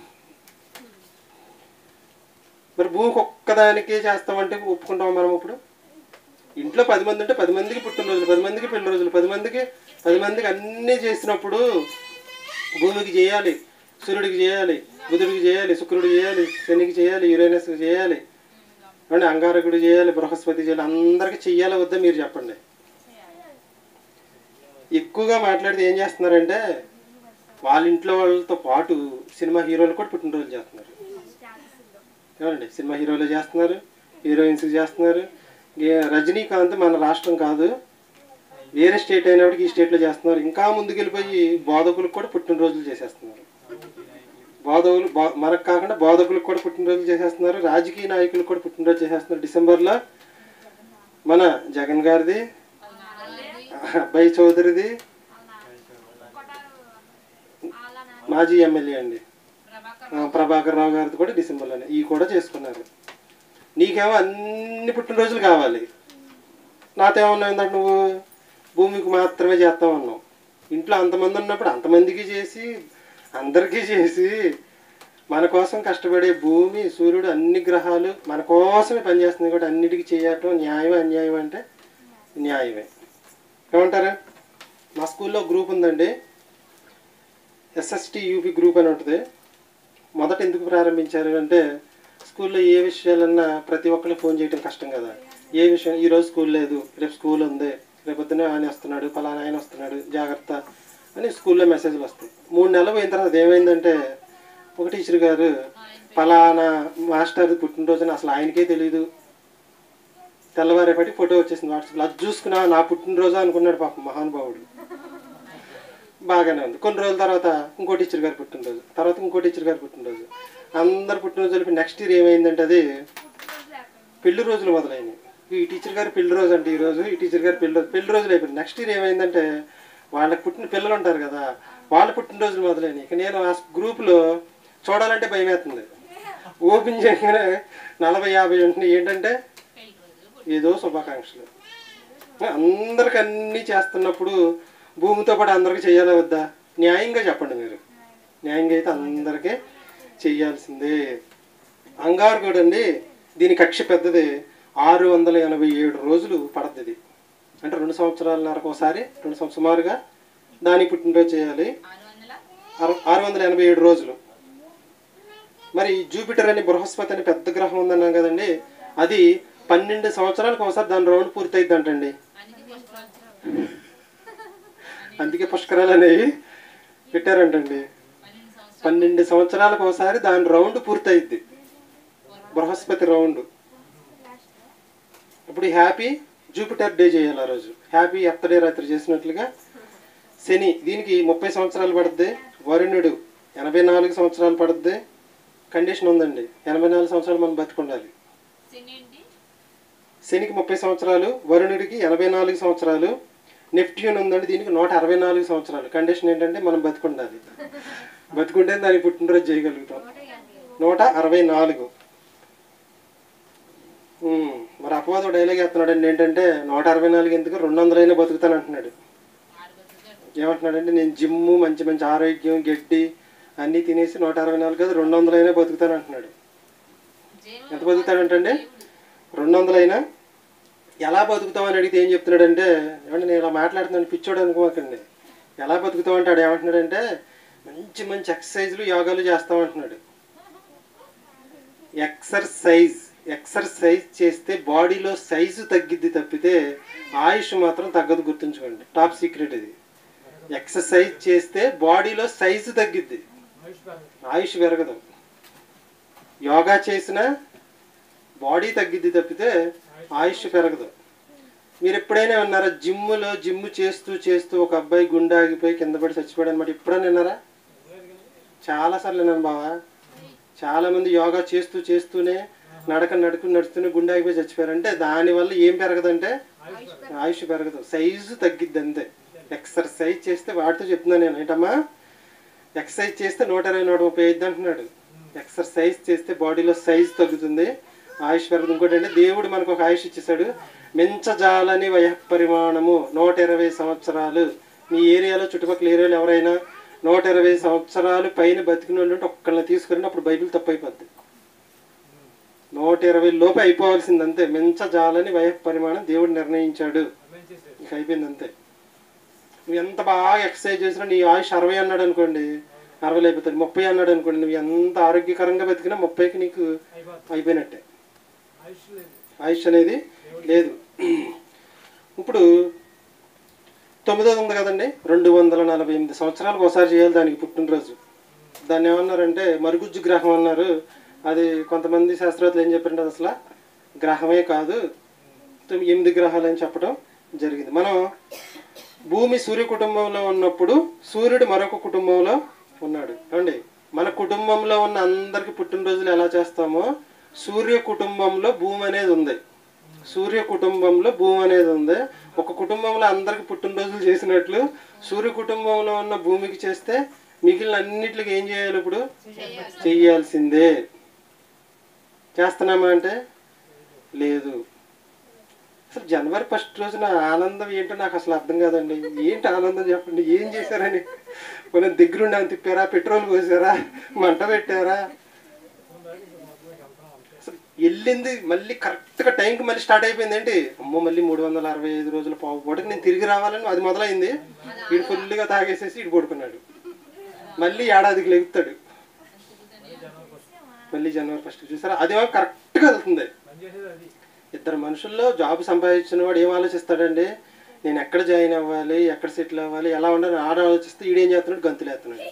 మరి భూమికి ఒక్కదానికే చేస్తామంటే ఒప్పుకుంటాం మనం ఇప్పుడు ఇంట్లో పది మంది ఉంటే పది మందికి పుట్టినరోజులు పది మందికి పెళ్లి రోజులు పది మందికి పది మందికి అన్నీ చేసినప్పుడు భూమికి చేయాలి సూర్యుడికి చేయాలి బుధుడికి చేయాలి శుక్రుడికి చేయాలి శనికి చేయాలి యురేనస్కి చేయాలి అంటే అంగారకుడు చేయాలి బృహస్పతి చేయాలి అందరికీ చెయ్యాలి వద్దా మీరు చెప్పండి ఎక్కువగా మాట్లాడితే ఏం చేస్తున్నారంటే వాళ్ళ ఇంట్లో వాళ్ళతో పాటు సినిమా హీరోలు కూడా పుట్టినరోజు చేస్తున్నారు ఏమండి సినిమా హీరోలు చేస్తున్నారు హీరోయిన్స్ చేస్తున్నారు ఏ- రజనీకాంత్ మన రాష్ట్రం కాదు వేరే స్టేట్ అయినప్పటికీ ఈ స్టేట్లో చేస్తున్నారు ఇంకా ముందుకెళ్ళిపోయి బోధకులకు కూడా పుట్టినరోజులు చేసేస్తున్నారు బోధకులు బో- మనకు కాకుండా బోధకులకు కూడా పుట్టినరోజులు చేసేస్తున్నారు రాజకీయ నాయకులకు కూడా పుట్టినరోజు చేసేస్తున్నారు డిసెంబర్లో మన జగన్ గారిది అబ్బాయి చౌదరిది మాజీ ఎమ్మెల్యే అండి ప్రభాకర్ ఆ, ప్రభాకర్ రావు గారిది కూడా డిసెంబర్లోనే ఇవి కూడా చేసుకున్నారు నీకేమో అన్ని పుట్టినరోజులు కావాలి నాతో ఏమన్నా ఏంటంటే నువ్వు భూమికి మాత్రమే చేస్తావు అన్నావు ఇంట్లో అంతమంది ఉన్నప్పుడు అంతమందికి చేసి అందరికీ చేసి మన కోసం కష్టపడే భూమి సూర్యుడు అన్ని గ్రహాలు మన కోసమే పనిచేస్తుంది కూడా అన్నిటికీ చేయటం న్యాయం అన్యాయం అంటే న్యాయమే ఏమంటారు మా స్కూల్లో గ్రూప్ ఉందండి ఎస్ఎస్టి యూపీ గ్రూప్ అని ఉంటుంది మొదట ఎందుకు ప్రారంభించారు అంటే స్కూల్లో ఏ విషయాలన్నా ప్రతి ఒక్కరికి ఫోన్ చేయడం కష్టం కదా ఏ విషయం ఈరోజు స్కూల్ లేదు రేపు స్కూల్ ఉంది రేపొద్దునే ఆయన వస్తున్నాడు ఫలానా ఆయన వస్తున్నాడు జాగ్రత్త అని స్కూల్లో మెసేజ్లు వస్తాయి మూడు నెలలు పోయిన తర్వాత ఏమైందంటే ఒక టీచర్ గారు ఫలానా మాస్టర్ పుట్టినరోజున అసలు ఆయనకే తెలియదు తెల్లవారేపటి ఫోటో వచ్చేసింది వాట్సాప్లో అది చూసుకున్నా నా పుట్టినరోజు అనుకున్నాడు పాపం మహానుభావుడు బాగానే ఉంది కొన్ని రోజుల తర్వాత ఇంకో టీచర్ గారు పుట్టినరోజు తర్వాత ఇంకో టీచర్ గారు పుట్టినరోజు అందరు పుట్టినరోజు నెక్స్ట్ ఇయర్ ఏమైందంటే అది పెళ్లి రోజులు మొదలైనవి ఈ టీచర్ గారు పెళ్లి రోజు అంటే ఈ రోజు ఈ టీచర్ గారు పెళ్లి రోజు పెళ్లి రోజులు అయిపోయింది నెక్స్ట్ ఇయర్ ఏమైందంటే వాళ్ళకి పుట్టిన పిల్లలు ఉంటారు కదా వాళ్ళ పుట్టినరోజులు మొదలైనవి ఇక నేను ఆ గ్రూప్లో చూడాలంటే భయం వేస్తుంది ఓపెన్ చేయగానే నలభై యాభై ఉంటున్నాయి ఏంటంటే పెళ్లి రోజులు ఏదో శుభాకాంక్షలు అందరికి అన్నీ చేస్తున్నప్పుడు భూమితో పాటు అందరికీ చేయాలా వద్దా న్యాయంగా చెప్పండి మీరు న్యాయంగా అయితే అందరికీ చెయ్యాల్సిందే అంగారకుడు అండి దీని కక్ష పెద్దది ఆరు వందల ఎనభై ఏడు రోజులు పడద్ది ఇది అంటే రెండు సంవత్సరాలన్నరకు ఒకసారి రెండు సంవత్సరం సుమారుగా దాని పుట్టినరోజు చేయాలి ఆరు వందల ఆరు- ఆరు వందల ఎనభై ఏడు రోజులు మరి జూపిటర్ అని బృహస్పతి అని పెద్ద గ్రహం ఉందన్నాం కదండి అది పన్నెండు సంవత్సరాలకు ఒకసారి దాని రౌండ్ పూర్తయిద్ది అంటండి అనికి పుష్కరాలు అందుకే పుష్కరాలు అనేవి పెట్టారంటండి పన్నెండు సంవత్సరాలు పన్నెండు సంవత్సరాలకు ఒకసారి దాని రౌండ్ పూర్తయిద్ది బృహస్పతి రౌండ్ ఇప్పుడు హ్యాపీ జూపిటర్ డే చేయాలి ఆ రోజు హ్యాపీ ఎత్తడే రాత్రి చేసినట్లుగా శని దీనికి ముప్పై సంవత్సరాలు పడుద్ది వరుణుడు ఎనభై నాలుగు సంవత్సరాలు పడుద్ది కండిషన్ ఉందండి ఎనభై నాలుగు సంవత్సరాలు మనం బతుకుండాలి శని ఏంటి శనికి ముప్పై సంవత్సరాలు వరుణుడికి ఎనభై నాలుగు సంవత్సరాలు నెప్ట్యూన్ ఉందండి దీనికి నూట అరవై నాలుగు సంవత్సరాలు కండిషన్ ఏంటంటే మనం బతుకుండాలి బతుకుంటే దానికి పుట్టినరోజు చేయగలుగుతాం నూట అరవై నాలుగు ఉమ్, మరి అపవాదం డైలాగ్ వేస్తున్నాడు అండి ఏంటంటే నూట అరవై నాలుగు ఎందుకు రెండు వందలైనా బతుకుతాను అంటున్నాడు ఆరు బతుకుతాడు ఏమంటున్నాడంటే నేను జిమ్ము మంచి మంచి ఆరోగ్యం గడ్డి అన్నీ తినేసి నూట అరవై నాలుగు కాదు రెండు వందలైనా బతుకుతాను అంటున్నాడు జీవం ఎంత బతుకుతాడంటండి రెండు వందలైనా ఎలా బతుకుతామని అడిగితే ఏం చెప్తున్నాడంటే ఏమంటే నేను ఇలా మాట్లాడుతున్నాను పిచ్చోడు అనుకోకండి ఎలా బతుకుతావు అంటాడు ఏమంటున్నాడంటే మంచి మంచి ఎక్సర్సైజ్లు యోగాలు చేస్తామంటున్నాడు ఎక్సర్సైజ్ ఎక్సర్సైజ్ చేస్తే బాడీలో సైజు తగ్గిద్ది తప్పితే ఆయుష్ మాత్రం తగ్గదు గుర్తుంచుకోండి టాప్ సీక్రెట్ ఇది ఎక్సర్సైజ్ చేస్తే బాడీలో సైజు తగ్గిద్ది ఆయుష్ పెరగదు యోగా చేసినా బాడీ తగ్గిద్ది తప్పితే ఆయుష్ పెరగదు మీరు ఎప్పుడైనా విన్నారా జిమ్లో జిమ్ చేస్తూ చేస్తూ ఒక అబ్బాయి గుండె ఆగిపోయి కింద పడి చచ్చిపోయాడు అనమాట ఎప్పుడైనా విన్నారా చాలాసార్లు విన్నాను బావా చాలా మంది యోగా చేస్తూ చేస్తూనే నడక నడుకు నడుస్తూనే గుండె ఆగిపోయి చచ్చిపోయారు అంటే దానివల్ల ఏం పెరగదంటే ఆయుష్ పెరగదు సైజు తగ్గిద్ది అంతే ఎక్సర్సైజ్ చేస్తే వాటితో చెప్తున్నాను నేను ఏంటమ్మా ఎక్సర్సైజ్ చేస్తే నూట ఇరవై నూట ముప్పై ఐదు అంటున్నాడు ఎక్సర్సైజ్ చేస్తే బాడీలో సైజ్ తగ్గుతుంది ఆయుష్ పెరుగుతుంది ఇంకోటి అంటే దేవుడు మనకు ఒక ఆయుష్ ఇచ్చేసాడు మించజాలని వయ పరిమాణము నూట ఇరవై సంవత్సరాలు మీ ఏరియాలో చుట్టుపక్కల ఏరియాలో ఎవరైనా నూట ఇరవై సంవత్సరాలు పైన బతికిన వాళ్ళు ఉంటే ఒక్కళ్ళని తీసుకురండి అప్పుడు బైబిల్ తప్పు అయిపోద్ది నూట ఇరవై లోపు అయిపోవాల్సింది అంతే మించజాలని వయ పరిమాణం దేవుడు నిర్ణయించాడు ఇక అయిపోయింది అంతే నువ్వు ఎంత బాగా ఎక్సర్సైజ్ చేసినా నీ ఆయుష్ అరవై అన్నాడు అనుకోండి అరవై అయిపోతాడు ముప్పై అన్నాడు అనుకోండి నువ్వు ఎంత ఆరోగ్యకరంగా బతికినా ముప్పైకి నీకు అయిపోతుంది అయిపోయినట్టే ఆయుష్ లేదు ఆయుష్ అనేది లేదు ఇప్పుడు తొమ్మిదోది ఉంది కదండి రెండు వందల నలభై ఎనిమిది సంవత్సరాలకు ఒకసారి చేయాలి దానికి పుట్టినరోజు దాన్ని ఏమన్నారంటే మరుగుజ్జు గ్రహం అన్నారు అది కొంతమంది శాస్త్రవేత్తలు ఏం చెప్పారంటే అది అసలు గ్రహమే కాదు తొమ్మి- ఎనిమిది గ్రహాలు అని చెప్పడం జరిగింది మనం భూమి సూర్య కుటుంబంలో ఉన్నప్పుడు సూర్యుడు మరొక కుటుంబంలో ఉన్నాడు ఏమండి మన కుటుంబంలో ఉన్న అందరికి పుట్టినరోజులు ఎలా చేస్తామో సూర్య కుటుంబంలో భూమి అనేది ఉంది సూర్య కుటుంబంలో భూమి అనేది ఉంది ఒక కుటుంబంలో అందరికి పుట్టినరోజులు చేసినట్లు సూర్య కుటుంబంలో ఉన్న భూమికి చేస్తే మిగిలిన అన్నిటికి ఏం చేయాలి ఇప్పుడు చెయ్యాల్సిందే చేస్తున్నామా అంటే లేదు అసలు జనవరి ఫస్ట్ రోజున ఆనందం ఏంటో నాకు అసలు అర్థం కాదండి ఏంటి ఆనందం చెప్పండి ఏం చేశారని మనం దగ్గరుండి అని తిప్పారా పెట్రోల్ పోసారా మంట పెట్టారా అసలు వెళ్ళింది మళ్ళీ కరెక్ట్గా టైంకి మళ్ళీ స్టార్ట్ అయిపోయింది ఏంటి అమ్మో మళ్ళీ మూడు వందల అరవై ఐదు రోజుల పావు పూటకి నేను తిరిగి రావాలని అది మొదలైంది వీడు ఫుల్గా తాగేసేసి ఇటు పడుకున్నాడు మళ్ళీ ఏడాదికి లెగుతాడు మళ్ళీ జనవరి ఫస్ట్ చూసారా అదేమో కరెక్ట్గా వెళ్తుంది పని చేసేది అది ఇద్దరు మనుషుల్లో జాబ్ సంపాదించిన వాడు ఏం ఆలోచిస్తాడండి నేను ఎక్కడ జాయిన్ అవ్వాలి ఎక్కడ సెటిల్ అవ్వాలి ఎలా ఉండాలి ఆడ ఆలోచిస్తే ఈడేం చేస్తున్నాడు గంతులు వేస్తున్నాడు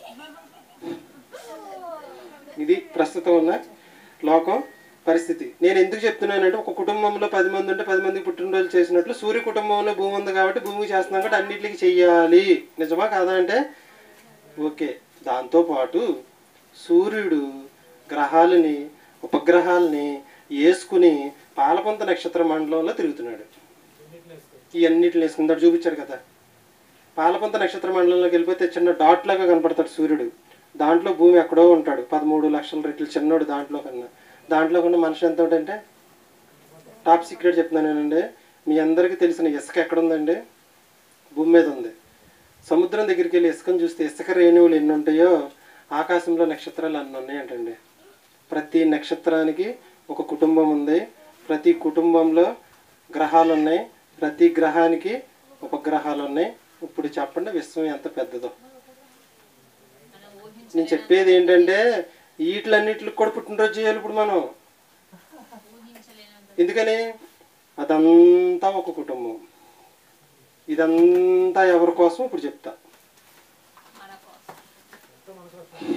ఇది ప్రస్తుతం ఉన్న లోకం పరిస్థితి నేను ఎందుకు చెప్తున్నానంటే ఒక కుటుంబంలో పది మంది ఉంటే పది మందికి పుట్టినరోజు చేసినట్లు సూర్య కుటుంబంలో భూమి ఉంది కాబట్టి భూమికి చేస్తున్నాం కాబట్టి అన్నిటికి చెయ్యాలి నిజమా కాదా అంటే ఓకే దాంతోపాటు సూర్యుడు గ్రహాలని ఉపగ్రహాలని వేసుకుని పాలపంత నక్షత్ర మండలంలో తిరుగుతున్నాడు ఎన్నిట్లు వేసుకో ఈ అన్నిటిని వేసుకుంటాడు చూపించాడు కదా పాలపంత నక్షత్ర మండలంలోకి వెళ్ళిపోతే చిన్న డాట్ లాగా కనపడతాడు సూర్యుడు దాంట్లో భూమి ఎక్కడో ఉంటాడు పదమూడు లక్షల రెట్లు చిన్నోడు దాంట్లో కన్నా దాంట్లో కన్నా మనిషి ఎంత ఉంటే టాప్ సీక్రెట్ చెప్తున్నానండి మీ అందరికీ తెలిసిన ఇసుక ఎక్కడ ఉందండి భూమి మీద ఉంది సముద్రం దగ్గరికి వెళ్ళి ఇసుకను చూస్తే ఇసుక రేణువులు ఎన్ని ఉంటాయో ఆకాశంలో నక్షత్రాలు అన్ని ఉన్నాయంటండి ప్రతి నక్షత్రానికి ఒక కుటుంబం ఉంది ప్రతి కుటుంబంలో గ్రహాలు ఉన్నాయి ప్రతి గ్రహానికి ఉపగ్రహాలు ఉన్నాయి ఇప్పుడు చెప్పండి విశ్వం ఎంత పెద్దదో మనం ఊహించ నేను చెప్పేది ఏంటంటే వీటిలన్నిటికి కూడా పుట్టినరోజు చేయాలి ఇప్పుడు మనం ఊహించలేనంత ఎందుకని అదంతా ఒక కుటుంబం ఇదంతా ఎవరి కోసం ఇప్పుడు చెప్తా మన కోసం ఎంతో మనసు వస్తుంది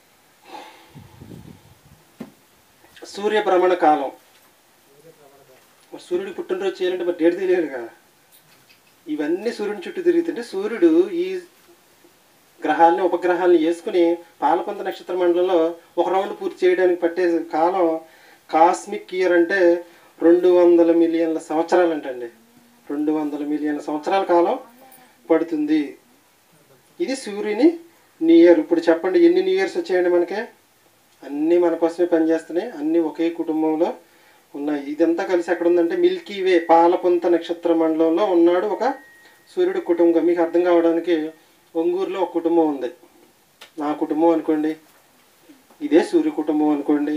సూర్య భ్రమణ కాలం మరి సూర్యుడికి పుట్టినరోజు చేయాలంటే మరి డేట్ తెలియదు కదా ఇవన్నీ సూర్యుని చుట్టూ తిరుగుతుంటే సూర్యుడు ఈ గ్రహాలని ఉపగ్రహాలని వేసుకుని పాలపంత నక్షత్ర మండలంలో ఒక రౌండ్ పూర్తి చేయడానికి పట్టే కాలం కాస్మిక్ ఇయర్ అంటే రెండు వందల మిలియన్ల సంవత్సరాలు అంటండి రెండు వందల మిలియన్ల సంవత్సరాల కాలం పడుతుంది ఇది సూర్యుని న్యూ ఇయర్ ఇప్పుడు చెప్పండి ఎన్ని న్యూ ఇయర్స్ వచ్చాయండి మనకి అన్నీ మన కోసమే పనిచేస్తున్నాయి అన్నీ ఒకే కుటుంబంలో ఉన్నాయి ఇదంతా కలిసి ఎక్కడ ఉందంటే మిల్కీ వే పాలపొంత నక్షత్ర మండలంలో ఉన్నాడు ఒక సూర్యుడు కుటుంబం మీకు అర్థం కావడానికి ఒంగూరులో ఒక కుటుంబం ఉంది నా కుటుంబం అనుకోండి ఇదే సూర్య కుటుంబం అనుకోండి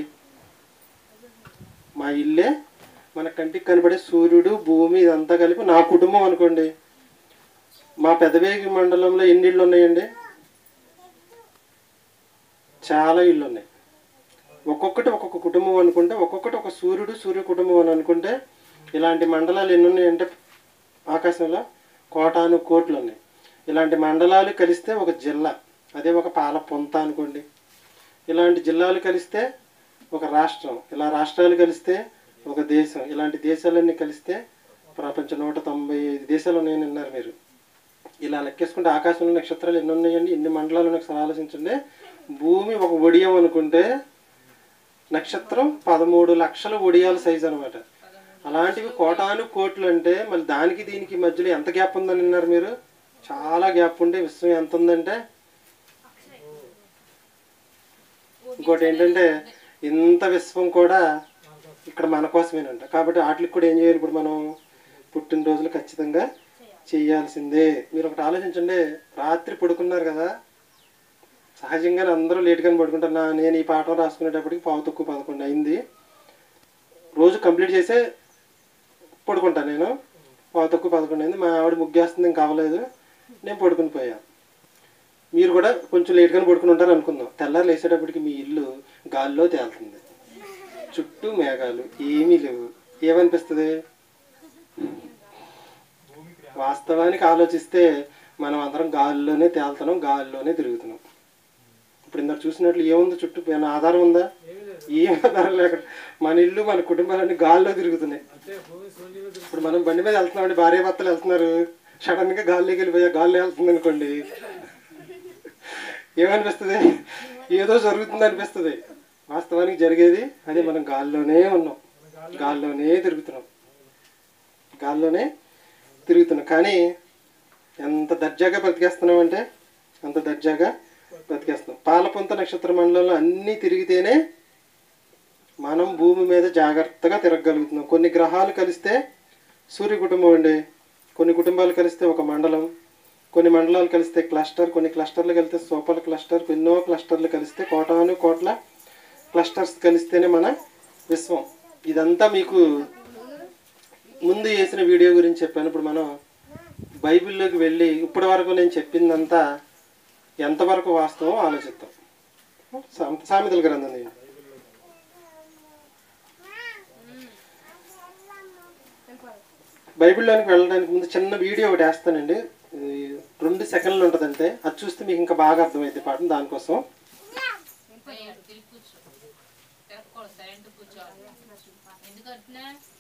మా ఇల్లే మన కంటికి కనబడే సూర్యుడు భూమి ఇదంతా కలిపి నా కుటుంబం అనుకోండి మా పెదవేగి మండలంలో ఎన్ని ఇళ్ళు ఉన్నాయండి చాలా ఇళ్ళు ఉన్నాయి ఒక్కొక్కటి ఒక్కొక్క కుటుంబం అనుకుంటే ఒక్కొక్కటి ఒక సూర్యుడు సూర్య కుటుంబం అని అనుకుంటే ఇలాంటి మండలాలు ఎన్ని ఉన్నాయంటే ఆకాశంలో కోటాను కోట్లు ఉన్నాయి ఇలాంటి మండలాలు కలిస్తే ఒక జిల్లా అదే ఒక పాల పొంత అనుకోండి ఇలాంటి జిల్లాలు కలిస్తే ఒక రాష్ట్రం ఇలా రాష్ట్రాలు కలిస్తే ఒక దేశం ఇలాంటి దేశాలన్నీ కలిస్తే ప్రపంచ నూట తొంభై ఐదు దేశాలు ఉన్నాయని అన్నారు మీరు ఇలా లెక్కేసుకుంటే ఆకాశంలో నక్షత్రాలు ఎన్ని ఉన్నాయండి ఎన్ని మండలాలు ఉన్నాయి ఒకసారి ఆలోచించండి భూమి ఒక ఒడియం అనుకుంటే నక్షత్రం పదమూడు లక్షల ఒడియాల సైజు అనమాట అలాంటివి కోటాను కోట్లు అంటే మళ్ళీ దానికి దీనికి మధ్యలో ఎంత గ్యాప్ ఉందని అన్నారు మీరు చాలా గ్యాప్ ఉంటే విశ్వం ఎంత ఉందంటే ఇంకోటి ఏంటంటే ఇంత విశ్వం కూడా ఇక్కడ మన కోసమేనంట కాబట్టి వాటికి కూడా ఏం చేయాలి ఇప్పుడు మనం పుట్టినరోజులు ఖచ్చితంగా చేయాల్సిందే మీరు ఒకటి ఆలోచించండి రాత్రి పడుకున్నారు కదా సహజంగానే అందరూ లేట్గానే పడుకుంటారు నా నేను ఈ పాఠం రాసుకునేటప్పటికి పావు తక్కువ పదకొండు అయింది రోజు కంప్లీట్ చేసే పడుకుంటాను నేను పావు తక్కువ పదకొండు అయింది మా ఆవిడ ముగ్గేస్తుంది ఇంకా అవ్వలేదు నేను పడుకుని పోయా మీరు కూడా కొంచెం లేట్గానే పడుకుని ఉంటారు అనుకుందాం తెల్లారు లేసేటప్పటికి మీ ఇల్లు గాల్లో తేలుతుంది చుట్టూ మేఘాలు ఏమీ లేవు ఏమనిపిస్తుంది వాస్తవానికి ఆలోచిస్తే మనం అందరం గాల్లోనే తేలుతున్నాం గాల్లోనే తిరుగుతున్నాం ఇప్పుడు ఇందాక చూసినట్లు ఏముంది చుట్టూ ఏమైనా ఆధారం ఉందా ఏమీ లేదు ఏం ఆధారం లేకుండా మన ఇల్లు మన కుటుంబాలన్నీ గాల్లో తిరుగుతున్నాయి అంటే భూమి శూన్యంగా తిరుగుతుంది ఇప్పుడు మనం బండి మీద వెళ్తున్నామండి భార్య భర్తలు వెళ్తున్నారు సడన్ గా గాల్లోకి వెళ్ళిపోయా గాల్లో వెళ్తుంది అనుకోండి ఏమనిపిస్తుంది ఏదో జరుగుతుంది అనిపిస్తుంది వాస్తవానికి జరిగేది అది మనం గాల్లోనే ఉన్నాం గాల్లోనే తిరుగుతున్నాం గాల్లోనే తిరుగుతున్నాం కానీ ఎంత దర్జాగా బ్రతికేస్తున్నాం అంటే అంత దర్జాగా బ్రతికేస్తున్నాం పాలపొంత నక్షత్ర మండలంలో అన్నీ తిరిగితేనే మనం భూమి మీద జాగ్రత్తగా తిరగగలుగుతున్నాం కొన్ని గ్రహాలు కలిస్తే సూర్య కుటుంబం అండి కొన్ని కుటుంబాలు కలిస్తే ఒక మండలం కొన్ని మండలాలు కలిస్తే క్లస్టర్ కొన్ని క్లస్టర్లు కలిస్తే సూపర్ క్లస్టర్ ఎన్నో క్లస్టర్లు కలిస్తే కోటాను కోట్ల క్లస్టర్స్ కలిస్తేనే మన విశ్వం ఇదంతా మీకు ముందు చేసిన వీడియో గురించి చెప్పాను ఇప్పుడు మనం బైబిల్లోకి వెళ్ళి ఇప్పటి వరకు నేను చెప్పిందంతా ఎంతవరకు వాస్తవం ఆలోచిద్దాం సామె- సామెతల గ్రంథం నేను బైబిల్లోనికి వెళ్ళడానికి ముందు చిన్న వీడియో ఒకటి వేస్తానండి ఇది రెండు సెకండ్లు ఉంటుంది అంతే అది చూస్తే మీకు ఇంకా బాగా అర్థమైంది పాఠం దానికోసం పోయి అటు తిరిగి కూర్చో తిరగకూడదు సైలెంట్ కూర్చోవాలి ఎందుకంటే